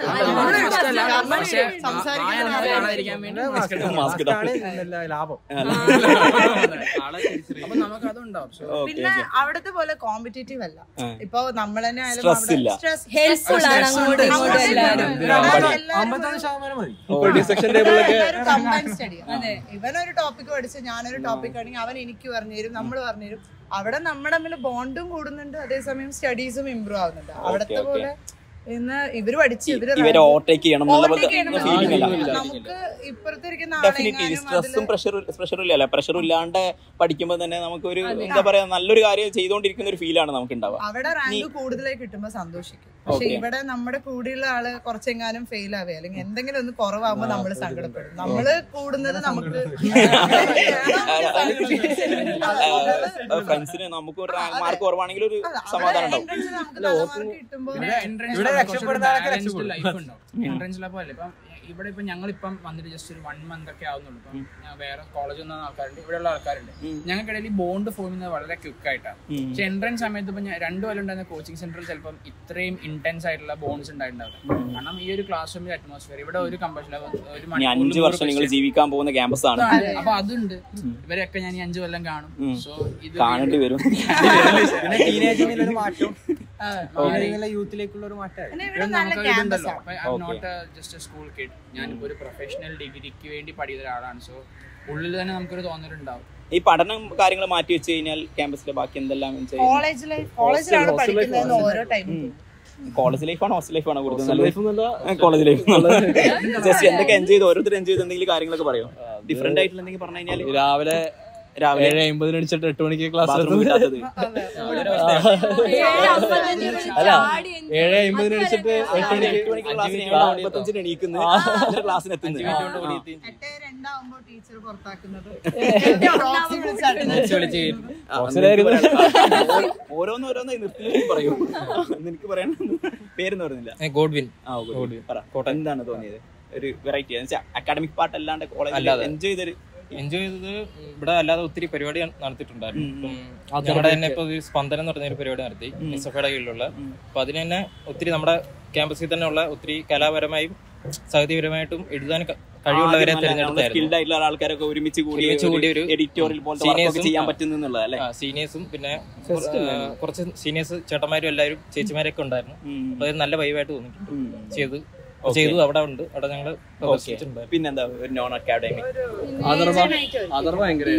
പക്ഷേ സംസാരിക്കാൻ കാണാതിരിക്കാൻ വേണ്ടി mask ഇടും. മാസ്ക് ഇടാം ലാഭം ആളെ അപ്പൊ നമുക്ക് അതുണ്ടാവും സോ ഓക്കെ പിന്നെ അവിടത്തെ പോലെ കോമ്പറ്റേറ്റീവ് അല്ല ഇപ്പൊ നമ്മൾ തന്നെ ആയാലും Stress അവിടെ ഇല്ല. stress- ഹെൽപ്ഫുൾ ആണ് അങ്ങോട്ടും ഇങ്ങോട്ടും എല്ലാവരും അവിടെ എല്ലാവരും അമ്പത്തഞ്ച് ശതമാനം മതി ഡിസെക്ഷൻ ടേബിളിലൊക്കെ എല്ലാവരും combined study ആണ്. ഇവനൊരു ടോപ്പിക് പഠിച്ച് ഞാനൊരു ടോപ്പിക് ആണെങ്കിൽ അവൻ എനിക്ക് പറഞ്ഞു തരും നമ്മൾ പറഞ്ഞു തരും അവിടെ നമ്മുടെ തമ്മിൽ ബോണ്ടും കൂടുന്നുണ്ട് അതേസമയം സ്റ്റഡീസും ഇമ്പ്രൂവ് ആവുന്നുണ്ട് അവിടത്തെ okay. പോലെ ഇന്ന് ഇവര് പഠിച്ച് ഇവര് ഇവരെ ഓവർടേക്ക് ചെയ്യണം എന്നുള്ള overtake ചെയ്യണം എന്നുള്ള ഫീലിംഗ് അല്ല feeling. നമുക്ക് ഇപ്പുറത്തിരിക്കുന്ന ഡെഫിനറ്റ്ലി ആളെങ്ങാനും സ്ട്രെസ്സും അതില് പ്രഷറും പ്രഷറും ഇല്ലല്ലോ പ്രഷറും ഇല്ലാണ്ട് പഠിക്കുമ്പോൾ തന്നെ നമുക്കൊരു എന്താ പറയാ നല്ലൊരു കാര്യം ചെയ്തുകൊണ്ടിരിക്കുന്ന ഒരു ഫീലാണ് നമുക്ക് ഉണ്ടാവുക അവിടെ റാങ്ക് കൂടുതലായി കിട്ടുമ്പോ സന്തോഷിക്കും പക്ഷെ Okay. ഇവിടെ നമ്മുടെ കൂടെയുള്ള ആള് കുറച്ചെങ്ങാനും ഫെയിൽ ആവുക അല്ലെങ്കിൽ എന്തെങ്കിലും ഒന്ന് കുറവാകുമ്പോ നമ്മൾ സങ്കടപ്പെടും നമ്മള് കൂടുന്നത് നമുക്ക് ഫ്രണ്ട്സിന് നമുക്ക് ഒരു മാർക്ക് കുറവാണെങ്കിൽ ഒരു സമാധാനം ഉണ്ടാവും entrance നമുക്ക് നല്ല mark കിട്ടുമ്പോ ഇവിടെ രക്ഷപ്പെടുന്ന ആളൊക്കെ രക്ഷപ്പെടും. ലൈഫ് ഉണ്ടാവും എൻട്രൻസിലെ പോലെ ഇപ്പം ഇവിടെ ഇപ്പം ഞങ്ങളിപ്പം വന്നിട്ട് ജസ്റ്റ് ഒരു വൺ മന്ത് ഒക്കെ ആവുന്നുള്ളൂ ഇപ്പം ഞാൻ വേറെ കോളേജിൽ നിന്ന് ആൾക്കാരുണ്ട് ഇവിടെയുള്ള ആൾക്കാരുണ്ട് ഞങ്ങൾക്കിടയിൽ ഈ ബോണ്ട് ഫോം ചെയ്യുന്നത് വളരെ ക്വിക്ക് ആയിട്ടാണ് പക്ഷെ എൻട്രൻസ് സമയത്ത് ഇപ്പം ഞാൻ രണ്ടു കൊല്ലം ഉണ്ടായിരുന്ന കോച്ചിങ് സെന്ററിൽ ചിലപ്പം ഇത്രയും ഇന്റൻസ് ആയിട്ടുള്ള ബോൺസ് ഉണ്ടായിട്ടുണ്ടാവില്ല കാരണം ഈ ഒരു ക്ലാസ് റൂമിന്റെ അറ്റ്മോസ്ഫിയർ ഇവിടെ ഒരു കമ്പൽഷൻ ഒരു ഇനി മണിക്കൂറിൽ അഞ്ചു നൂറ് വർഷം നിങ്ങൾ question. ജീവിക്കാൻ പോകുന്ന ക്യാമ്പസ് ആണ് അപ്പൊ അതുണ്ട് ഇവരൊക്കെ ഞാൻ ഈ അഞ്ചു കൊല്ലം കാണും സോ ഇത് കാണേണ്ടി വരും പിന്നെ ടീനേജിൽ നിന്നൊരു മാറ്റം ടീനേജിലെ യൂത്തിലേക്കുള്ള ഒരു മാറ്റം പിന്നെ ഇവിടെ ഇവിടെ നല്ല നമുക്ക് ക്യാമ്പസ് ഇതുണ്ടല്ലോ not just a school kid ഞാനിപ്പോ ഒരു പ്രൊഫഷണൽ ഡിഗ്രിക്ക് വേണ്ടി പഠിക്കുന്ന ഒരാളാണ് സോ ഉള്ളിൽ തന്നെ നമുക്കൊരു തോന്നലുണ്ടാവും ഈ പഠനം കാര്യങ്ങൾ മാറ്റി വെച്ച് കഴിഞ്ഞാൽ ക്യാമ്പസിലെ ബാക്കി എന്തെല്ലാം ചെയ്യും കോളേജ് ലൈഫ് കോളേജിലാണ് പഠിക്കുന്നത് ഓരോ ടൈമും കോളേജ് ലൈഫാണോ ഹോസ്റ്റൽ ലൈഫാണോ കൂടുതൽ നല്ലത് കോളേജ് ലൈഫ് ജസ്റ്റ് എന്തൊക്കെ എൻജോയ് ചെയ്ത് ഓരോരുത്തർ എൻജോയ് ചെയ്ത് എന്തെങ്കിലും കാര്യങ്ങളൊക്കെ പറയോ ഡിഫറെന്റ് ആയിട്ടുള്ള എന്തെങ്കിലും പറഞ്ഞു കഴിഞ്ഞാൽ രാവിലെ രാവിലെ ഏഴ് അമ്പതിന് അടിച്ചിട്ട് എട്ട് മണിക്ക് ക്ലാസ് ബാത്റൂം കിട്ടാത്തത് അല്ല ഏഴ് അമ്പതിന് അടിച്ചിട്ട് എട്ട് മണിക്ക് എട്ട് മണിക്ക് ക്ലാസ്സിന് അമ്പത്തഞ്ചിന് എണീക്കുന്നു ക്ലാസ്സിന് എത്തുന്നു എട്ട് രണ്ടാവുമ്പോ ടീച്ചർ പുറത്താക്കുന്നത് proxy വിളിച്ചാണ് ഓരോന്ന് ഓരോന്ന് നിർത്തി പറയൂ നിനക്ക് പറയാൻ പേരൊന്നും പറയുന്നില്ല ഗോഡ്വിൻ ആ ഗോഡ് പറ എന്താണ് തോന്നിയത് ഒരു വെറൈറ്റി അക്കാഡമിക് പാർട്ട് അല്ലാണ്ട് കോളേജിൽ അല്ലാതെ. എൻജോയ് ചെയ്തൊരു എൻജോയ് ചെയ്തത് ഇവിടെ അല്ലാതെ ഒത്തിരി പരിപാടി നടത്തിയിട്ടുണ്ടായിരുന്നു ഇപ്പം ഞങ്ങളുടെ തന്നെ ഇപ്പൊ ഒരു സ്പന്ദനം എന്ന് പറഞ്ഞ ഒരു പരിപാടി നടത്തി എസ് എഫ് ഐയുടെ കീഴിലുള്ള അപ്പൊ അതിന് തന്നെ ഒത്തിരി നമ്മുടെ ക്യാമ്പസിൽ തന്നെ ഉള്ള ഒത്തിരി കലാപരമായും സാഹിത്യപരമായിട്ടും എഴുതാൻ ക- കഴിവുള്ളവരെ തിരഞ്ഞെടുത്തായിരുന്നു സ്കിൽഡ് ആയിട്ടുള്ള ആൾക്കാരൊക്കെ ഒരുമിച്ച് കൂടി ഒരുമിച്ച് കൂടി ഒരു എഡിറ്റോറിയൽ പോലത്തെ seniors വർക്കൊക്കെ ചെയ്യാൻ ഉം, പറ്റുന്നുള്ളത് അല്ലേ സീനിയേഴ്സും പിന്നെ ആ, കുറച്ച് സീനിയേഴ്സ് ചേട്ടന്മാരും എല്ലാവരും ചേച്ചിമാരൊക്കെ ഉണ്ടായിരുന്നു അപ്പൊ അത് നല്ല വൈവായിട്ട് തോന്നിയിട്ടുണ്ട് ചെയ്ത് ചെയ്തു അവിടെ ഉണ്ട് അവിടെ ഞങ്ങള് പ്രദർശിപ്പിച്ചിട്ടുണ്ടായിരുന്നു പിന്നെന്താ ഒരു നോൺ അക്കാഡമിക് അതർ ഭയങ്കര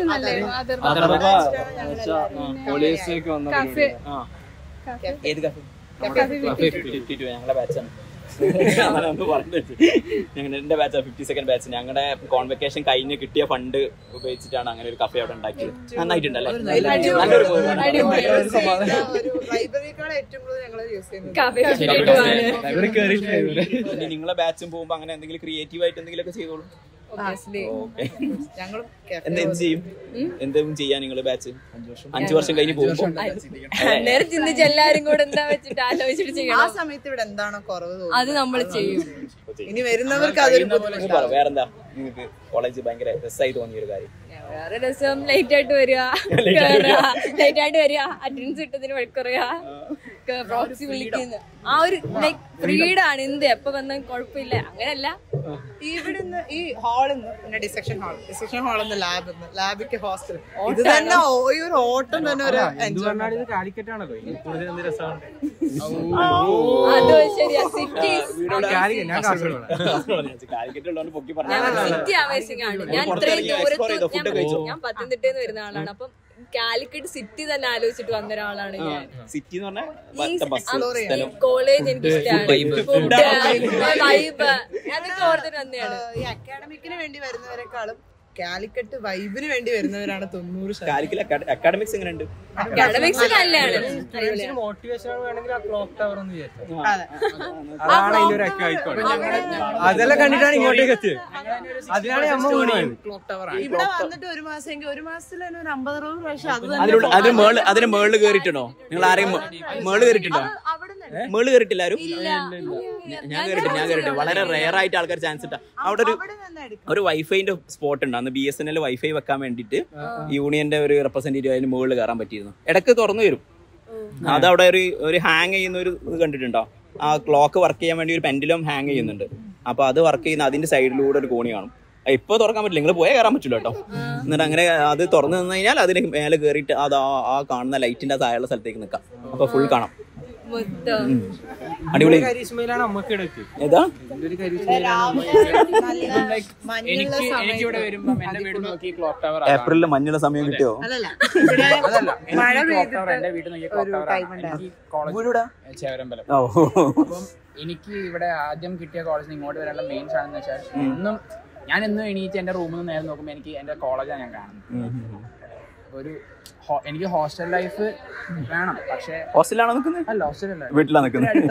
പോലീസിലേക്ക് വന്ന കഫേ ഏത് കഫേ ഞങ്ങളുടെ ബാച്ചാണ് ഞങ്ങളുടെ എന്റെ ബാച്ച് ഫിഫ്റ്റി സെക്കൻഡ് ബാച്ച് ഞങ്ങളുടെ കോൺവെക്കേഷൻ കഴിഞ്ഞ് കിട്ടിയ ഫണ്ട് ഉപയോഗിച്ചിട്ടാണ് അങ്ങനെ ഒരു കഫേ അവിടെ ഉണ്ടാക്കിയത് നന്നായിട്ടുണ്ടല്ലേ നല്ലൊരു ഒരു ലൈബ്രറിക്കാൾ ഏറ്റവും കൂടുതൽ ഞങ്ങൾ യൂസ് ചെയ്യുന്നത് ഇനി നിങ്ങളെ ബാച്ചും പോകുമ്പോ അങ്ങനെ എന്തെങ്കിലും ക്രിയേറ്റീവ് ആയിട്ട് എന്തെങ്കിലും ഒക്കെ ചെയ്തോളൂ ഓക്കെ ഞങ്ങളും എന്ത് എന്ത് ചെയ്യും എന്തെങ്കിലും ചെയ്യാൻ നിങ്ങൾ ബാച്ച് അഞ്ചു വർഷം കഴിഞ്ഞ് പോകുമ്പോ അന്നേരം ചിന്തിച്ച് എല്ലാരും കൂടെ എന്താ വെച്ചിട്ട് ആലോചിച്ചിട്ട് ആ ചെയ്യണം സമയത്ത് ഇവിടെ എന്താണോ കുറവ് അത് തോന്നുന്നത് നമ്മൾ ചെയ്യും ഇനി വരുന്നവർക്ക് അതൊരു ബുദ്ധിമുട്ടാണ് പറ വേറെന്താ നിങ്ങൾക്ക് കോളേജ് ഭയങ്കര രസമായി തോന്നിയ ഒരു കാര്യം വേറെ രസം ലൈറ്റ് ആയിട്ട് വരിക കേറുക ലൈറ്റ് ആയിട്ട് വരിക അറ്റൻഡൻസ് കിട്ടതിന് വഴക്കുറയുക പ്രോക്സി വിളിക്കുന്നു ആ ഒരു ലൈക് ഫ്രീഡാണ് എന്ത് എപ്പോ വന്നാൽ കുഴപ്പമില്ല അങ്ങനല്ല ഇവിടുന്ന് ഈ ഹാളിന്ന് പിന്നെ ഡിസെക്ഷൻ ഹാൾ ഡിസെക്ഷൻ ഹാളിന്ന് ലാബ് ലാബിക്ക് ഹോസ്റ്റൽ ഇത് തന്നെ ഓ- ഈ ഒരു ഓട്ടം തന്നെ ഒരു enjoyment. ഇത് കാലിക്കറ്റ് ആണല്ലോ കൂടുതൽ എന്ത് രസമാണ് അത് ശരിയാ സിറ്റി കാലിക്കറ്റ് ഞാൻ കാസർഗോഡ് കാലിക്കറ്റ് ഉള്ളതുകൊണ്ട് പൊക്കി ഞാൻ പറഞ്ഞു സിറ്റി ആവേശിംഗ് ആണ് ഞാൻ പുറത്തിറങ്ങി ഇത്രയും explore ദൂരത്ത് ചെയ്തോ? Food ഒക്കെ കഴിച്ചോ? ഞാൻ- ഞാൻ പത്തനംതിട്ടയിൽ നിന്ന് വരുന്ന ആളാണ് അപ്പം കാലിക്കറ്റ് സിറ്റി തന്നെ ആലോചിച്ചിട്ട് വന്ന ഒരാളാണ് ഞാൻ സിറ്റി എന്ന് പറഞ്ഞാൽ ഈ ബസ് explore ചെയ്യാൻ. സ്ഥലം കോളേജ് എനിക്ക് ഇഷ്ടമാണ് Vibe. വൈബ് അതൊക്കെ ഓർത്തിട്ട് വന്നെയാണ് ഈ അക്കാഡമിക്കിന് വേണ്ടി വരുന്നവരെക്കാളും കാലിക്കറ്റ് വൈബിന് വേണ്ടി വരുന്നവരാണ് തൊണ്ണൂറ് ശതമാനം കാലിക്കറ്റ് അക്കാഡമിക്സ് എങ്ങനെയുണ്ട് അക്കാഡമിക്സ് നല്ലതാണ് മോട്ടിവേഷൻ വേണമെങ്കിൽ ആ ക്ലോക്ക് ടവർ എന്ന് വിചാരിച്ചു അതെ. അതാണ് അതിന്റെ ഒരു അക്കായിക്കോട്ടെ അതെല്ലാം കണ്ടിട്ടാണ് ഇങ്ങോട്ടേക്ക് എത്തിയത് അതിനാണ് നമ്മ കൊണ്ടുപോയത് ക്ലോക്ക് ടവർ ആണ് ഇവിടെ വന്നിട്ട് ഒരു മാസം എങ്കിൽ ഒരു മാസത്തിൽ തന്നെ ഒരു അമ്പത് അറുപത് പ്രാവശ്യം അത് തന്നെ അതിനുള്ള അതിന് മേള് അതിന് മേളില് കേറിയിട്ടുണ്ടോ നിങ്ങൾ ആരെയും മേ- മേള് കേറിയിട്ടുണ്ടോ മേള് കേറിട്ടില്ല ആരും ഞാൻ കേറിട്ട് ഞാൻ കേറിട്ട് വളരെ റെയർ ആയിട്ട് ആൾക്കാർ ചാൻസ് ഇട്ടാ അവിടെ ഒരു അവിടെ തന്നെ എടുക്കും ഒരു വൈഫൈന്റെ സ്പോട്ട് ഉണ്ട് അന്ന് B S N L wifi വെക്കാൻ വേണ്ടിയിട്ട് യൂണിയന്റെ ഒരു റെപ്രസെന്റേറ്റീവ് അതിന് മുകളിൽ കയറാൻ പറ്റിയിരുന്നു ഇടയ്ക്ക് തുറന്നു വരും അതവിടെ ഒരു ഒരു ഹാങ് ചെയ്യുന്ന ഒരു ഇത് കണ്ടിട്ടുണ്ടോ ആ ക്ലോക്ക് വർക്ക് ചെയ്യാൻ വേണ്ടി ഒരു പെൻഡിലും ഹാങ് ചെയ്യുന്നുണ്ട് അപ്പൊ അത് വർക്ക് ചെയ്യുന്ന അതിന്റെ സൈഡിലൂടെ ഒരു കോണി കാണും ഇപ്പൊ തുറക്കാൻ പറ്റില്ല നിങ്ങൾ പോയാൽ കയറാൻ പറ്റില്ല കേട്ടോ എന്നിട്ട് അങ്ങനെ അത് തുറന്നു നിന്ന് കഴിഞ്ഞാൽ അതിന് മേലെ കയറിയിട്ട് അത് ആ- ആ കാണുന്ന ലൈറ്റിന്റെ താഴെയുള്ള സ്ഥലത്തേക്ക് നിൽക്കാം അപ്പൊ ഫുൾ കാണാം മൊത്തം അടിപൊളി കരിസ്മയിലാണ് അമ്മക്ക് ഇടയ്ക്ക് ഏതാ ഒരു കരിസ്മയിലാണ് എനിക്ക് എനിക്ക് ഇവിടെ വരുമ്പം എന്റെ വീട് നോക്കി ക്ലോക്ക് ടവർ ഏപ്രിലിൽ മഞ്ഞുള്ള സമയം കിട്ടിയോ അല്ലല്ല അതല്ല മഴ ക്ലോക്ക് ടവർ എന്റെ വീട്ടിൽ നോക്കിയ ക്ലോക്ക് ടവർ time എനിക്ക് കോളേജ് ചേവരമ്പലം ഓ അപ്പം എനിക്ക് ഇവിടെ ആദ്യം കിട്ടിയ കോളേജിൽ ഇങ്ങോട്ട് വരാനുള്ള മെയിൻ സാധനം എന്ന് വെച്ചാൽ എന്നും ഞാൻ എന്നും എണീറ്റ് എന്റെ റൂമിൽ നിന്ന് നേരെ നോക്കുമ്പോൾ എനിക്ക് എന്റെ കോളേജാണ് ഞാൻ കാണുന്നത് ഒരു ഹോ- എനിക്ക് ഹോസ്റ്റൽ ലൈഫ് വേണം പക്ഷേ ഹോസ്റ്റലിലാണോ നിൽക്കുന്നത് അല്ല ഹോസ്റ്റലല്ല വീട്ടിലാ നിൽക്കുന്നത്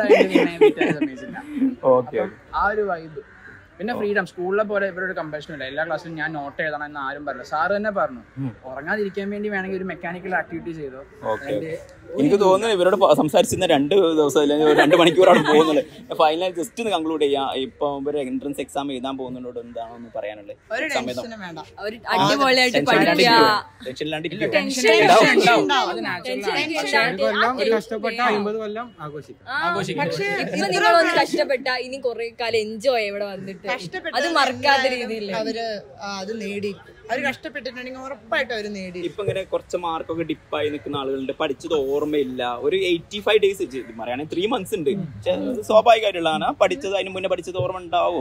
ഓക്കെ ആ ഒരു വൈബ് പിന്നെ ഫ്രീഡം സ്കൂളിലെ പോലെ ഇവിടെ ഒരു കമ്പൽഷൻ ഇല്ല എല്ലാ ക്ലാസ്സിലും ഞാൻ നോട്ട് എഴുതണം എന്ന് ആരും പറഞ്ഞു സാറ് തന്നെ പറഞ്ഞു ഉറങ്ങാതിരിക്കാൻ വേണ്ടി വേണമെങ്കിൽ ഒരു മെക്കാനിക്കൽ ആക്ടിവിറ്റി ചെയ്തോ ഓക്കെ അതിന്റെ എനിക്ക് തോന്നുന്നു ഇവരോട് പ- സംസാരിച്ചിരുന്ന രണ്ട് ദിവസം അല്ലെങ്കിൽ ഒരു രണ്ട് മണിക്കൂറാണ് പോകുന്നത് ഫൈനൽ ജസ്റ്റ് ഒന്ന് കൺക്ലൂഡ് ചെയ്യാം ഇപ്പൊ ഒരു എൻട്രൻസ് എക്സാം എഴുതാൻ പോകുന്നതോട് എന്താണോ ഒന്ന് പറയാനുള്ളത് ഒരു സമയത്ത് ടെൻഷനും വേണ്ട അവര് അടിപൊളിയായിട്ട് ടെൻഷൻ പഠിക്കുക ഇല്ലാണ്ടിരിക്കുവോ? ടെൻഷൻ ഇല്ലാണ്ടിരിക്കുവോ? ടെൻഷൻ ഉണ്ടാവും, ഉണ്ടാവും. ഉണ്ടാവും. അത് natural ടെൻഷൻ ആണ്. പക്ഷേ ഒരു കൊല്ലം കഷ്ടപ്പെട്ട അമ്പത് കൊല്ലം ആഘോഷിക്കാം ആ, ആഘോഷിക്കാം. പക്ഷേ ഇപ്പൊ നിങ്ങളൊന്ന് കഷ്ടപ്പെട്ട ഇനി കൊറേ കാലം എൻജോയ് ഇവിടെ വന്നിട്ട് കഷ്ടപ്പെട്ട് അത് മറക്കാത്ത എന്തായാലും രീതിയിൽ അവര് ആ, അത് നേടി അവര് കഷ്ടപ്പെട്ടിട്ടുണ്ടെങ്കിൽ ഉറപ്പായിട്ടും അവര് നേടി ഇപ്പൊ ഇങ്ങനെ കുറച്ച് മാർക്കൊക്കെ ഡിപ്പായി നിൽക്കുന്ന ആളുകളുണ്ട് പഠിച്ചത് ഓർമ്മയില്ല ഒരു എയ്റ്റി ഫൈവ് ഡേയ്സ് പറയുകയാണെങ്കിൽ ത്രീ മന്ത്സ് ഉണ്ട് പക്ഷെ അത് സ്വാഭാവികമായിട്ടുള്ളതാണ് പഠിച്ചത് അതിന് മുന്നേ പഠിച്ചത് ഓർമ്മ ഉണ്ടാവോ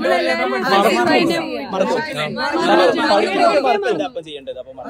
അപ്പൊ ചെയ്യേണ്ടത് അപ്പൊ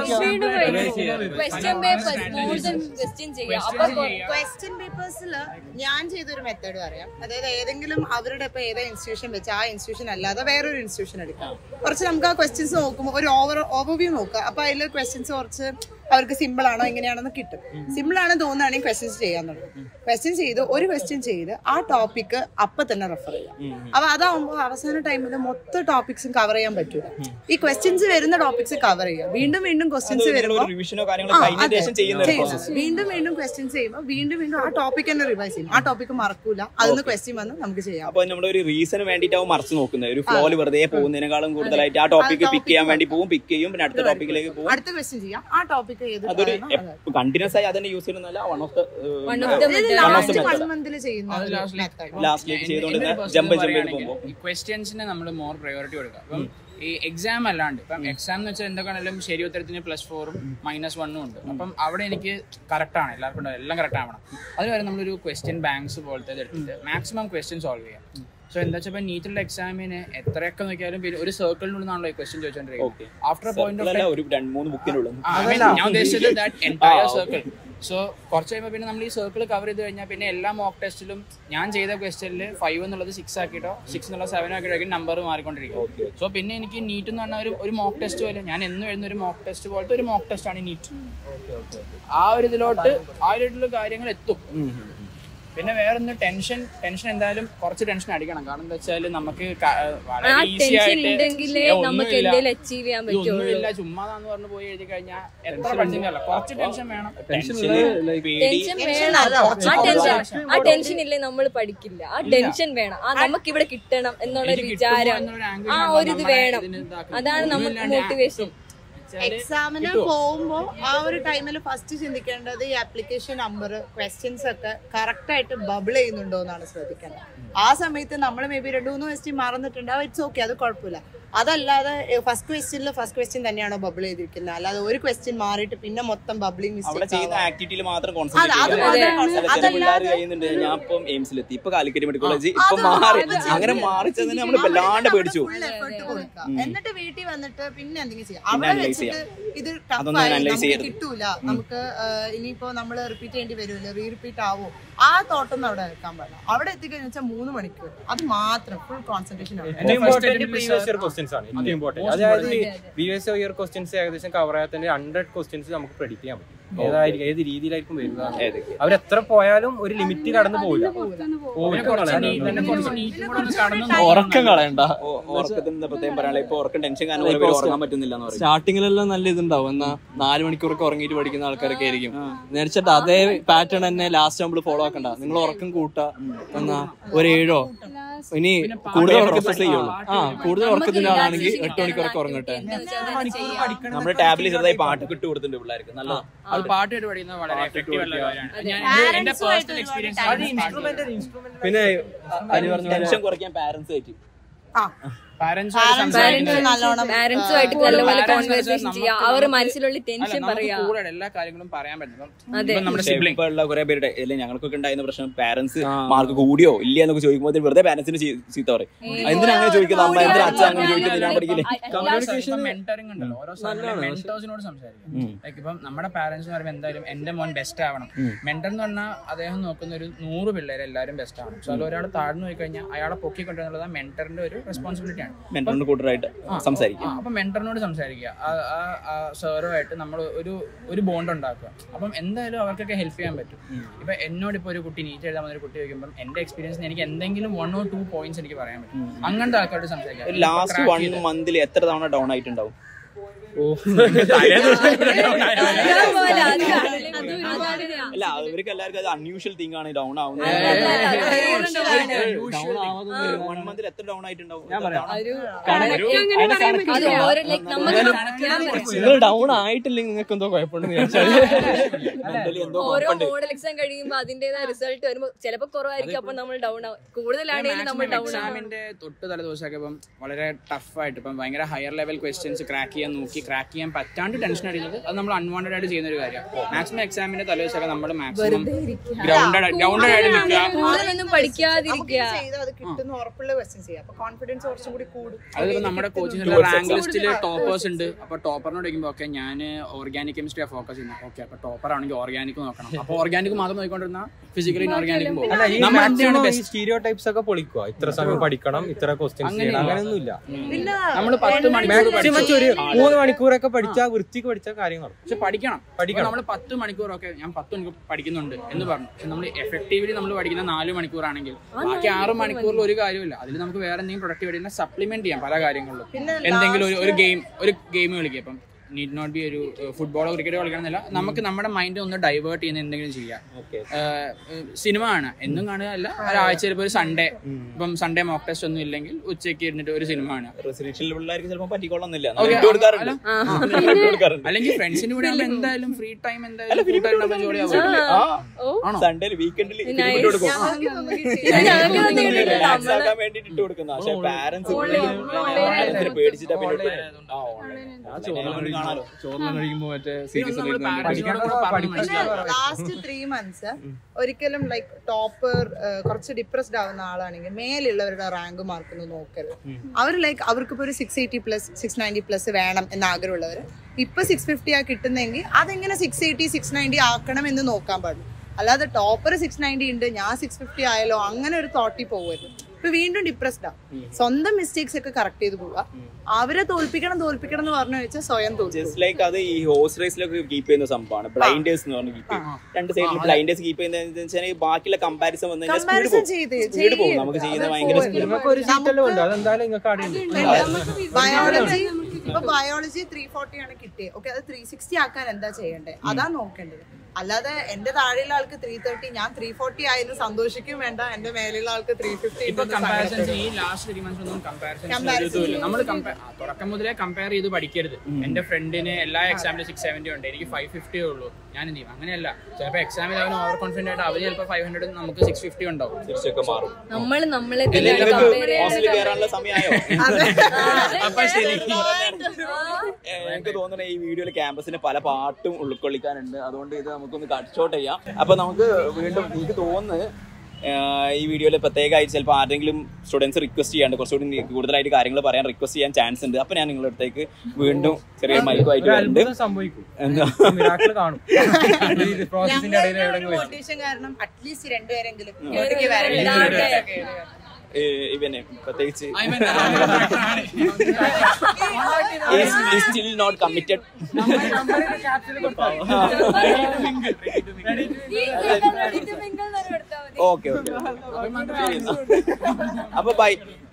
question paper more than question ചെയ്യാം അപ്പൊ ക്വസ്റ്റ്യൻ പേപ്പേഴ്സിൽ ഞാൻ ചെയ്തൊരു മെത്തേഡ് പറയാം അതായത് ഏതെങ്കിലും അവരുടെ ഇപ്പൊ ഏതാ ഇൻസ്റ്റിറ്റ്യൂഷൻ വെച്ച് ആ ഇൻസ്റ്റിറ്റ്യൂഷൻ അല്ലാതെ വേറൊരു ഇൻസ്റ്റിറ്റ്യൂഷൻ എടുക്കാം കുറച്ച് നമുക്ക് ആ ക്വസ്റ്റ്യൻസ് നോക്കുമ്പോൾ ഒരു ഓവർ ഓവർവ്യൂ നോക്കുക അപ്പൊ അതിൽ ക്വസ്റ്റ്യൻസ് കുറച്ച് അവർക്ക് സിമ്പിൾ ആണോ എങ്ങനെയാണെന്ന് കിട്ടും സിമ്പിൾ ആണ് തോന്നുകയാണെങ്കിൽ ക്വസ്റ്റ്യൻസ് ചെയ്യാൻ തുടങ്ങും ക്വസ്റ്റ്യൻ ചെയ്ത് ഒരു ക്വസ്റ്റ്യൻ ചെയ്ത് ആ ടോപ്പിക്ക് അപ്പൊ തന്നെ റെഫർ ചെയ്യാം അപ്പൊ അതാവുമ്പോൾ അവസാന ടൈമിൽ മൊത്തം ടോപ്പിക്സും കവർ ചെയ്യാൻ പറ്റൂല ഈ ക്വസ്റ്റ്യൻസ് വരുന്ന ടോപ്പിക്സ് കവർ ചെയ്യാം വീണ്ടും വീണ്ടും ക്വസ്റ്റ്യൻസ് വരുമ്പോൾ റിവിഷനോ കാര്യങ്ങളോ കഴിഞ്ഞ ശേഷം ചെയ്യുന്ന ഒരു ചെയ്യും. process. വീണ്ടും വീണ്ടും ക്വസ്റ്റ്യൻസ് ചെയ്യുമ്പോൾ വീണ്ടും വീണ്ടും ആ ടോപ്പിക് തന്നെ റിവൈസ് ചെയ്യും ആ ടോപ്പിക് മറക്കൂല അതൊന്ന് ക്വസ്റ്റ്യൻ വന്ന് നമുക്ക് ചെയ്യാം അപ്പൊ നമ്മുടെ ഒരു റീസൺ വേണ്ടിയിട്ടാവും മറച്ചു നോക്കുന്നത് ഒരു ഫ്ലോയിൽ വെറുതെ പോകുന്നതിനേക്കാളും കൂടുതലായിട്ട് ആ ടോപ്പിക്ക് പിക്ക് ചെയ്യാൻ വേണ്ടി പോകും പിക്ക് ചെയ്യും പിന്നെ അടുത്ത ടോപ്പിക്കിലേക്ക് പോകും അടുത്ത ക്വസ്റ്റ്യൻ ചെയ്യാം ആ ടോപ്പിക് ഏത് അതൊരു വേണം, അതാ. കണ്ടിന്യൂസ് ആയി അതന്നെ യൂസ് ചെയ്യുന്നല്ല one of One of the ഇത് method. ലാസ്റ്റ് വൺ മന്തിൽ ചെയ്യുന്ന അത് ഒരു lastly- method. ലാസ്റ്റിലേക്ക് ചെയ്തുകൊണ്ട് എന്റെ ജമ്പ് personal ജമ്പ് ചെയ്ത് പറയുകയാണെങ്കിൽ പോകുമ്പോൾ ഈ ക്വസ്റ്റ്യൻസിന് നമ്മൾ മോർ പ്രയോറിറ്റി കൊടുക്കുക അപ്പം ഈ എക്സാം അല്ലാണ്ട് ഇപ്പം എക്സാം എന്ന് വെച്ചാൽ എന്തൊക്കെയാണെങ്കിലും ശരി ഉത്തരത്തിന് പ്ലസ് ഫോറും മൈനസ് വണ്ണും ഉണ്ട് അപ്പം അവിടെ എനിക്ക് കറക്റ്റ് ആണ് എല്ലാവർക്കും ഉണ്ടാവും എല്ലാം കറക്റ്റ് ആവണം അത് വരെ നമ്മളൊരു ക്വസ്റ്റ്യൻ ബാങ്ക്സ് പോലത്തെ എടുത്തിട്ട് മാക്സിമം ക്വസ്റ്റ്യൻ സോൾവ് ചെയ്യാം സോ എന്താ വെച്ചാൽ നീറ്റുള്ള എക്സാമിന് എത്രയൊക്കെ നോക്കിയാലും പിന്നെ ഒരു സർക്കിളിനുള്ളിലാണല്ലോ ഈ ക്വസ്റ്റ്യൻ ചോദിച്ചോണ്ടിരിക്കുന്നത് Okay. ആഫ്റ്റർ പോയിന്റ് ഓഫ് അല്ല ഒരു രണ്ട് മൂന്ന് ബുക്കിനുള്ളത് ആ, I mean, ഞാൻ ഉദ്ദേശിച്ചത് ദാറ്റ് എൻറ്റയർ ആ, okay. സർക്കിൾ സോ കുറച്ച് കഴിയുമ്പോൾ പിന്നെ നമ്മൾ ഈ സർക്കിൾ കവർ ചെയ്ത് കഴിഞ്ഞാൽ പിന്നെ എല്ലാ മോക്ക് ടെസ്റ്റിലും ഞാൻ ചെയ്ത ക്വസ്റ്റനിൽ ഫൈവ് എന്നുള്ളത് സിക്സ് ആക്കിയിട്ടോ സിക്സ് എന്നുള്ള സെവൻ ആക്കിയിട്ടോ നമ്പർ മാറിക്കൊണ്ടിരിക്കും സോ പിന്നെ എനിക്ക് നീറ്റ് എന്ന് പറഞ്ഞാൽ ഒരു ഒരു മോക്ക് ടെസ്റ്റ് പോലെ ഞാൻ എന്നും എഴുതുന്ന ഒരു മോക്ക് ടെസ്റ്റ് പോലത്തെ ഒരു മോക്ക് ടെസ്റ്റ് ആണ് നീറ്റ് ആ ഒരു ഇതിലോട്ട് ആ ഒരു ഇതിലുള്ള കാര്യങ്ങൾ എത്തും പിന്നെ വേറൊന്ന് ടെൻഷൻ ടെൻഷൻ എന്തായാലും കുറച്ച് ടെൻഷൻ അടിക്കണം കാരണം എന്താ വെച്ചാൽ നമുക്ക് ക- വളരെ ആ ഈസി ടെൻഷൻ ആയിട്ട് ഉണ്ടെങ്കിലേ ഏ, നമുക്ക് ഒന്നുമില്ല. എന്തെങ്കിലും അച്ചീവ് ചെയ്യാൻ പറ്റുള്ളൂ ഇതൊന്നുമില്ല ചുമ്മാതാന്ന് പറഞ്ഞു പോയി എഴുതി കഴിഞ്ഞാൽ എത്ര പഠിച്ചില്ല കുറച്ച് ടെൻഷൻ വേണം ടെൻഷന് പേടി ടെൻഷൻ വേണം ആ ടെൻഷൻ ആ ടെൻഷൻ ഇല്ലേ നമ്മൾ പഠിക്കില്ല ആ ടെൻഷൻ വേണം ആ നമുക്ക് ഇവിടെ കിട്ടണം എന്നുള്ള ഒരു എനിക്ക് കിട്ടുമോ വിചാരം എന്നൊരു angle ആ ആണ് ഒരു ഇത് നമ്മളെ വേണം ഇതിന് ഇതാക്കുന്നത്. അതാണ് നമുക്ക് ഒന്നുമില്ലാണ്ട് മോട്ടിവേഷൻ എക്സാമിന് പോകുമ്പോൾ ആ ഒരു ടൈമിൽ ഫസ്റ്റ് ചിന്തിക്കേണ്ടത് ഈ ആപ്ലിക്കേഷൻ നമ്പർ ക്വസ്റ്റ്യൻസ് ഒക്കെ കറക്റ്റ് ആയിട്ട് ബബിൾ ചെയ്യുന്നുണ്ടോ എന്നാണ് ശ്രദ്ധിക്കേണ്ടത് ആ സമയത്ത് നമ്മൾ മേ ബി രണ്ട് മൂന്ന് ക്വസ്റ്റ്യൻ മറന്നിട്ടുണ്ടാവും ഇറ്റ്സ് ഓക്കെ അത് കുഴപ്പമില്ല അതല്ലാതെ ഫസ്റ്റ് ക്വസ്റ്റ്യനിൽ ഫസ്റ്റ് ക്വസ്റ്റ്യൻ തന്നെയാണോ ബബിൾ ചെയ്തിരിക്കുന്നത് അല്ലാതെ ഒരു ക്വസ്റ്റ്യൻ മാറിയിട്ട് പിന്നെ മൊത്തം ബബ്ലിംഗ് അവിടെ ചെയ്യുന്ന ആക്ടിവിറ്റിയിൽ മാത്രം അതെ, കോൺസെൻട്രേറ്റ് അത് ചെയ്യുക മാത്രം ചില concentrate- ചില പിള്ളേർ അതല്ലാതെ- കഴിയുന്നുണ്ട് ഞാൻ ഇപ്പം എയിംസിലെത്തി ഇപ്പൊ കാലിക്കറ്റ് മെഡിക്കൽ കോളേജ് ഇപ്പൊ മാറി അങ്ങനെ മാറിച്ചതിന് നമ്മൾ വല്ലാണ്ട് പേടിച്ചു ഫുൾ എഫേർട്ട് കൊടുക്കുക എന്നിട്ട് വീട്ടിൽ വന്നിട്ട് പിന്നെ എന്തെങ്കിലും ചെയ്യാം പിന്നെ അവിടെ analyze വെച്ചിട്ട് ഇത് അതൊന്നും ടഫായി analyze നമുക്ക് ചെയ്യരുത്. കിട്ടൂല നമുക്ക് ആ, ഇനിയിപ്പോ നമ്മൾ റിപ്പീറ്റ് ചെയ്യേണ്ടി വരുമല്ലോ റീ റിപ്പീറ്റ് ആവോ ആ തോട്ടൊന്നും അവിടെ വെക്കാൻ പാടില്ല അവിടെ എത്തിക്കഴിഞ്ഞാൽ വെച്ചാൽ മൂന്ന് മണിക്കൂർ അത് മാത്രം ഫുൾ കോൺസെൻട്രേഷൻ ആണ് ഏറ്റവും ഇമ്പോർട്ടന്റ് പ്രീവിയസ് ഇയർ ക്വസ്റ്റ്യൻസ് ആണ് ഏറ്റവും ഇമ്പോർട്ടന്റ് അതായത് പ്രീവിയസ് ഇയർ ക്വസ്റ്റ്യൻസ് ഏകദേശം കവർ ആയാൽ തന്നെ ഹൺഡ്രഡ് ക്വസ്റ്റ്യൻസ് നമുക്ക് പ്രെഡിക്റ്റ് ചെയ്യാൻ പറ്റും ഏതായിരിക്കും ഏത് രീതിയിലായിരിക്കും വരുന്നത് അവരെത്ര പോയാലും ഒരു ലിമിറ്റ് കടന്നു പോകില്ല പിന്നെ കുറച്ച് നീ- പിന്നെ കുറച്ച് നീറ്റും കൂടെ ഒന്ന് കടന്നു ഉറക്കം കളയണ്ട ഉറക്കത്തിന് പ്രത്യേകം പറയാനുള്ള ഇപ്പൊ ഉറക്കം ടെൻഷൻ കാരണം ഓരോ പേര് ഉറങ്ങാൻ പറ്റുന്നില്ല എന്ന് പറയും സ്റ്റാർട്ടിങ്ങിലെല്ലാം നല്ല ഇതുണ്ടാവും എന്നാ നാല് മണിക്കൂറൊക്കെ ഉറങ്ങിയിട്ട് പഠിക്കുന്ന ആൾക്കാരൊക്കെ ആയിരിക്കും നേരിച്ചിട്ട് അതേ പാറ്റേൺ തന്നെ ലാസ്റ്റ് നമ്മൾ ഫോളോ ആക്കണ്ട നിങ്ങൾ ഉറക്കം കൂട്ടാ എന്നാ ഒരു ഏഴോ ഇനി കൂടുതൽ ഉറക്കത്തിൽ ചെയ്യുള്ളൂ ആ കൂടുതൽ ഉറക്കത്തിന്റെ ആളാണെങ്കിൽ എട്ട് മണിക്കൂറൊക്കെ ഉറങ്ങട്ടെ നമ്മുടെ ടാബിൽ ചെറുതായി പാട്ട് കിട്ടു കൊടുത്തിട്ടുണ്ട് പിള്ളേർക്ക് നല്ലതാ അത് പാട്ട് കേട്ട് പഠിക്കുന്നത് വളരെ എഫക്റ്റീവ് ഉള്ള കാര്യമാണ് ഞാൻ എന്റെ പേഴ്സണൽ എക്സ്പീരിയൻസ് പിന്നെ ടെൻഷൻ കുറയ്ക്കാൻ പാരന്റ്സ് ആയിട്ട് ആ പാരന്റ്സുമായിട്ട് നല്ലപോലെ കോൺവെർസേഷൻ ചെയ്യുക അവർ മനസ്സിലുള്ള ടെൻഷൻ പറയാ കൂടെ എല്ലാ കാര്യങ്ങളും പറയാൻ പറ്റും അതെ. ഇപ്പം നമ്മുടെ പക്ഷേ സിബ്ലിംഗ് ഇപ്പൊ ഉള്ള കുറെ പേരുടെ അല്ലെ ഞങ്ങൾക്കൊക്കെ ഉണ്ടായിരുന്ന പ്രശ്നം പാരന്റ്സ് മാർക്ക് കൂടിയോ ഇല്ല എന്നൊക്കെ ചോദിക്കുമ്പോൾ വെറുതെ പാരന്റ്സിന് ചീത്ത പറയും എന്തിനാ അങ്ങനെ ചോദിക്കുന്നത് അമ്മ എന്തിനാ അച്ഛൻ അങ്ങനെ ചോദിക്കുന്നത് ഞാൻ പഠിക്കില്ലേ മെന്ററിംഗ് ഉണ്ടല്ലോ ഓരോ മെന്റേഴ്സിനോട് സംസാരിക്കും ലൈക്ക് ഇപ്പം നമ്മുടെ പാരന്റ്സ് എന്ന് പറയുമ്പോൾ എന്തായാലും എന്റെ മോൻ ബെസ്റ്റ് ആവണം മെന്റർ എന്ന് പറഞ്ഞാൽ അദ്ദേഹം നോക്കുന്ന ഒരു നൂറ് പിള്ളേരെ എല്ലാവരും ബെസ്റ്റ് ആവണം സോ അതിൽ ഒരാൾ താഴ്ന്നു പോയി കഴിഞ്ഞാൽ അയാളെ പൊക്കിക്കൊണ്ടുവന്നുള്ളത് മെന്ററിന്റെ ഒരു റെസ്പോൺസിബിലിറ്റി ആണ് മെന്ററിന് കൂട്ടറായിട്ട് സംസാരിക്കും ആ, അപ്പൊ മെന്ററിനോട് സംസാരിക്കുക ആ- ആ- ആ സാറുമായിട്ട് നമ്മൾ ഒരു ഒരു ബോണ്ട് ഉണ്ടാക്കുക അപ്പം എന്തായാലും അവർക്കൊക്കെ ഹെൽപ്പ് ചെയ്യാൻ പറ്റും ഇപ്പൊ എന്നോട് ഇപ്പൊ ഒരു കുട്ടി നീറ്റ് എഴുതാൻ വന്ന ഒരു കുട്ടി ചോദിക്കുമ്പോൾ എന്റെ എക്സ്പീരിയൻസിന് എനിക്ക് എന്തെങ്കിലും വൺ ഓർ ടു പോയിന്റ്സ് എനിക്ക് പറയാൻ പറ്റും അങ്ങനത്തെ ആൾക്കാരോട് സംസാരിക്കാം ലാസ്റ്റ് വൺ മന്തിൽ എത്ര തവണ ഡൗൺ ആയിട്ടുണ്ടാവും അല്ല അവർക്ക് എല്ലാവർക്കും അത് അൺയൂഷ്വൽ തിങ് ആണ് ഡൗൺ ആവുന്നത് വൺ മന്തിൽ എത്ര ഡൗൺ ആയിട്ടുണ്ടാവും അത് ഓരോ ലൈക്ക് നമുക്ക് നിങ്ങൾ ഡൗൺ ആയിട്ടില്ലെങ്കിൽ നിങ്ങൾക്ക് എന്തോ കുഴപ്പമുണ്ടെന്ന് വിചാരിച്ചാൽ Mentally എന്തോ ഓരോ കുഴപ്പമുണ്ട്. മോഡൽ എക്സാം കഴിയുമ്പോ അതിന്റേതായ റിസൾട്ട് വരുമ്പോ ചിലപ്പോ കുറവായിരിക്കും അപ്പൊ നമ്മൾ ഡൗൺ ആവും കൂടുതലാണെങ്കിലും നമ്മൾ ഡൗൺ ആവും എക്സാമിന്റെ തൊട്ട് തല ദിവസമൊക്കെ ഇപ്പം വളരെ ടഫായിട്ട് ഇപ്പം ഭയങ്കര ഹയർ ലെവൽ ക്വസ്റ്റ്യൻസ് ക്രാക്ക് ചെയ്യാൻ നോക്കി ക്രാക്ക് ചെയ്യാൻ പറ്റാണ്ട് ടെൻഷൻ അടിക്കുന്നത് അത് നമ്മൾ അൺവാണ്ടഡ് ആയിട്ട് ചെയ്യുന്ന ഒരു കാര്യമാണ് മാക്സിമം എക്സാമിന്റെ തല ദിവസമൊക്കെ നമ്മൾ മാക്സിമം ഗ്രൗണ്ടഡ് ഗ്രൗണ്ടഡ് ആയിട്ട് നിൽക്കുക കൂടുതലൊന്നും പഠിക്കാതിരിക്കുക ചെയ്ത് അത് കിട്ടുന്ന ഉറപ്പുള്ള ക്വസ്റ്റ്യൻസ് ചെയ്യാം അപ്പൊ കോൺഫിഡൻസ് കുറച്ചും കൂടി കൂടും അതിപ്പോ നമ്മുടെ കോച്ചിങ്ങിലുള്ള റാങ്ക് ലിസ്റ്റിൽ ടോപ്പേഴ്സ് ഉണ്ട് അപ്പൊ ടോപ്പറിനോട് ചോദിക്കുമ്പോൾ ഓക്കെ ഞാൻ ഓർഗാനിക് കെമിസ്ട്രിയാണ് ഫോക്കസ് ചെയ്യുന്നത് ഓക്കെ അപ്പൊ ടോപ്പർ ആണെങ്കിൽ ഓർഗാനിക് നോക്കണം അപ്പൊ ഓർഗാനിക് മാത്രം നോക്കിക്കൊണ്ടിരുന്ന ഫിസിക്കലി ഇനോർഗാനിക് പോകും അല്ല ഈ നമ്മൾ എന്താണ് maximum ഈ best? സ്റ്റീരിയോ ടൈപ്സ് ഒക്കെ പൊളിക്കുക ഇത്ര സമയം പഠിക്കണം ഇത്ര ക്വസ്റ്റ്യൻസ് ചെയ്യണം അങ്ങനെയൊന്നുമില്ല നമ്മൾ പത്ത് മണിക്കൂർ മാക്സിമം ഒരു മൂന്ന് മണിക്കൂറൊക്കെ പഠിച്ചാൽ വൃത്തിക്ക് പഠിച്ച കാര്യങ്ങൾ പക്ഷെ പഠിക്കണം പഠിക്കണം. നമ്മൾ പത്ത് മണിക്കൂറൊക്കെ ഞാൻ പത്ത് മണിക്കൂർ പഠിക്കുന്നുണ്ട് എന്ന് പറഞ്ഞു പക്ഷെ നമ്മൾ എഫക്റ്റീവ്ലി നമ്മൾ പഠിക്കുന്ന നാല് മണിക്കൂറാണെങ്കിൽ ബാക്കി ആറ് മണിക്കൂറിൽ ഒരു കാര്യമില്ല അതിൽ നമുക്ക് വേറെ എന്തെങ്കിലും പ്രൊഡക്റ്റീവ് സപ്ലിമെന്റ് ചെയ്യാം പല കാര്യങ്ങളിലും എന്തെങ്കിലും ഒരു ഒരു ഗെയിം ഒരു ഗെയിം കളിക്കുക ഇപ്പം നീഡ് നോട്ട് ബി ഒരു ഫുട്ബോളോ ക്രിക്കറ്റോ കളിക്കണമെന്നില്ല നമുക്ക് നമ്മുടെ മൈൻഡ് ഒന്ന് ഡൈവേർട്ട് ചെയ്യുന്ന എന്തെങ്കിലും ചെയ്യാം സിനിമ കാണുക എന്നും കാണുക അല്ല ഒരാഴ്ച ചിലപ്പോൾ ഒരു സൺഡേ ഇപ്പം സൺഡേ മോക്ക് ടെസ്റ്റ് ഒന്നും ഇല്ലെങ്കിൽ ഉച്ചയ്ക്ക് ഇരുന്നിട്ട് ഒരു സിനിമ കാണുക റെസിഡൻഷ്യൽ പിള്ളേർക്ക് ചിലപ്പോൾ പറ്റിക്കൊള്ളുന്നില്ല Okay, ഇട്ട് കൊടുക്കാറുണ്ട് ആ, ഇട്ട് കൊടുക്കാറുണ്ട് അല്ലെങ്കിൽ ഫ്രണ്ട്സിന്റെ കൂടെ ആകുമ്പോൾ എന്തായാലും ഫ്രീ ടൈം എന്തായാലും കൂട്ടുകാരുടെ ജോലി ആവും സൺഡേ വീക്കെൻഡിൽ Nice. കൊടുക്കും ഞങ്ങൾക്ക് തന്നിട്ടുണ്ട് റിലാക്സ് ആക്കാൻ വേണ്ടിട്ട് ഇട്ട് കൊടുക്കുന്ന പക്ഷെ പാരന്റ്സ് പേടിച്ചിട്ടാ പിന്നെ ഇട്ടത്. ആ, online. online കാണാലോ ചോറിലും കഴിക്കുമ്പോ മറ്റേ സീരീസ് ലാസ്റ്റ് ത്രീ മന്ത്സ് ഒരിക്കലും ലൈക്ക് ടോപ്പർ കുറച്ച് ഡിപ്രസ്ഡ് ആവുന്ന ആളാണെങ്കിൽ മേലുള്ളവരുടെ റാങ്ക് മാർക്ക് ഒന്ന് നോക്കരുത് അവർ ലൈക്ക് അവർക്കിപ്പോ ഒരു six eighty plus six ninety plus വേണം എന്ന ആഗ്രഹമുള്ളവർ ഇപ്പൊ സിക്സ് ഫിഫ്റ്റി ആ കിട്ടുന്നെങ്കിൽ അതെങ്ങനെ സിക്സ് എയ്റ്റി സിക്സ് നയൻറ്റി ആക്കണം എന്ന് നോക്കാൻ പാടില്ല അല്ലാതെ ടോപ്പർ സിക്സ് നയൻറ്റി ഉണ്ട് ഞാൻ സിക്സ് ഫിഫ്റ്റി ആയാലോ അങ്ങനെ ഒരു തോട്ടിൽ പോകരുത് ഇപ്പൊ വീണ്ടും ഡിപ്രസ്ഡ് ആവും സ്വന്തം മിസ്റ്റേക്സ് ഒക്കെ കറക്റ്റ് ചെയ്ത് പോവുക അവരെ തോൽപ്പിക്കണം തോൽപ്പിക്കണം എന്ന് പറഞ്ഞു വെച്ചാൽ സ്വയം തോൽപ്പിക്കും ജസ്റ്റ് ലൈക്ക് അത് ഈ ഹോഴ്സ് റേസിലൊക്കെ കീപ്പ് ചെയ്യുന്ന സംഭവമാണ് ബ്ലൈൻഡേഴ്സ് എന്ന് പറഞ്ഞ് കീപ്പ് ചെയ്യും രണ്ട് സൈഡിൽ ബ്ലൈൻഡേഴ്സ് കീപ്പ് ചെയ്യുന്നത് വെച്ചാൽ ബാക്കിയുള്ള കമ്പാരിസൺ വന്നു കഴിഞ്ഞാൽ സ്പീഡ് Comparison ചെയ്ത് പോകും സ്പീഡ് പോകും ചെയ്യും. നമുക്ക് ചെയ്യുന്ന അത് ഭയങ്കര പോയി. സ്പീഡ് നിങ്ങൾക്ക് ഒരു സീറ്റല്ലേ ഉണ്ട് അതെന്തായാലും നിങ്ങൾക്ക് അവിടെ ഉണ്ട് ബയോളജി ഇപ്പൊ ബയോളജി ത്രീ ഫോർട്ടി ആണ് കിട്ടിയത് ഓക്കെ അത് ത്രീ സിക്സ്റ്റി ആക്കാൻ എന്താ ചെയ്യേണ്ടത് അതാ നോക്കേണ്ടത് അല്ലാതെ എന്റെ താഴെയുള്ള ആൾക്ക് ത്രീ തേർട്ടി ഞാൻ ത്രീ ഫോർട്ടി ആയെന്ന് സന്തോഷിക്കും വേണ്ട എന്റെ മേലെയുള്ള ആൾക്ക് ത്രീ ഫിഫ്റ്റി ഇപ്പൊ കമ്പാരിസൺസ് ഈ ലാസ്റ്റ് ത്രീ മന്ത്സ് ഒന്നും കമ്പാരിസൺസ് നമ്മൾ തുടക്കം മുതലേ കമ്പയർ ചെയ്ത് പഠിക്കരുത് എന്റെ ഫ്രണ്ടിന് എല്ലാ എക്സാമിലും സിക്സ് സെവന്റി ഉണ്ട് എനിക്ക് ഫൈവ് ഫിഫ്റ്റി ഉള്ളൂ ഞാൻ എന്ത് ചെയ്യും അങ്ങനെയല്ല ചിലപ്പോൾ എക്സാമിൽ അവന് ഓവർ കോൺഫിഡന്റ് ആയിട്ട് അവര് ചിലപ്പോൾ ഫൈവ് ഹൺഡ്രഡ് നമുക്ക് സിക്സ് ഫിഫ്റ്റി ഉണ്ടാവും തിരിച്ചൊക്കെ മാറും നമ്മൾ നമ്മളെ ഇതിൽ തന്നെ നിങ്ങൾക്ക് compare ചെയ്യാൻ ഹോസ്റ്റലിൽ കയറാനുള്ള സമയമായോ അപ്പൊ ശരി ഏഹ് എനിക്ക് തോന്നുന്നത് ഈ വീഡിയോയിൽ ക്യാമ്പസിന് പല പാട്ടും ഉൾക്കൊള്ളിക്കാനുണ്ട് അതുകൊണ്ട് ഇത് നമുക്കൊന്ന് കട്ട് ഷോട്ട് ചെയ്യാം അപ്പൊ നമുക്ക് വീണ്ടും എനിക്ക് തോന്നുന്നത് ഏഹ് ഈ വീഡിയോയിൽ പ്രത്യേകമായിട്ട് ചിലപ്പോൾ ആരെങ്കിലും സ്റ്റുഡൻസ് റിക്വസ്റ്റ് ചെയ്യാണ്ട് കുറച്ചുകൂടി നി- കൂടുതലായിട്ട് കാര്യങ്ങൾ പറയാൻ റിക്വസ്റ്റ് ചെയ്യാൻ ചാൻസ് ഉണ്ട് അപ്പൊ ഞാൻ നിങ്ങളുടെ അടുത്തേക്ക് വീണ്ടും ചെറിയ മൈക്കുമായിട്ട് ഒരു വരുന്നുണ്ട് അത്ഭുതം സംഭവിക്കും എന്താ മിറാക്കിൾ കാണും ഈ പ്രോസസ്സിന്റെ ഇടയിൽ എവിടെയെങ്കിലും വെച്ച് മോട്ടിവേഷൻ കാരണം അറ്റ്ലീസ്റ്റ് രണ്ടുപേരെങ്കിലും ഇവിടേക്ക് വരണ്ടേ ഏഹ് ഇവനെ പ്രത്യേകിച്ച് I mean, still not committed okay okay അപ്പൊ ബൈ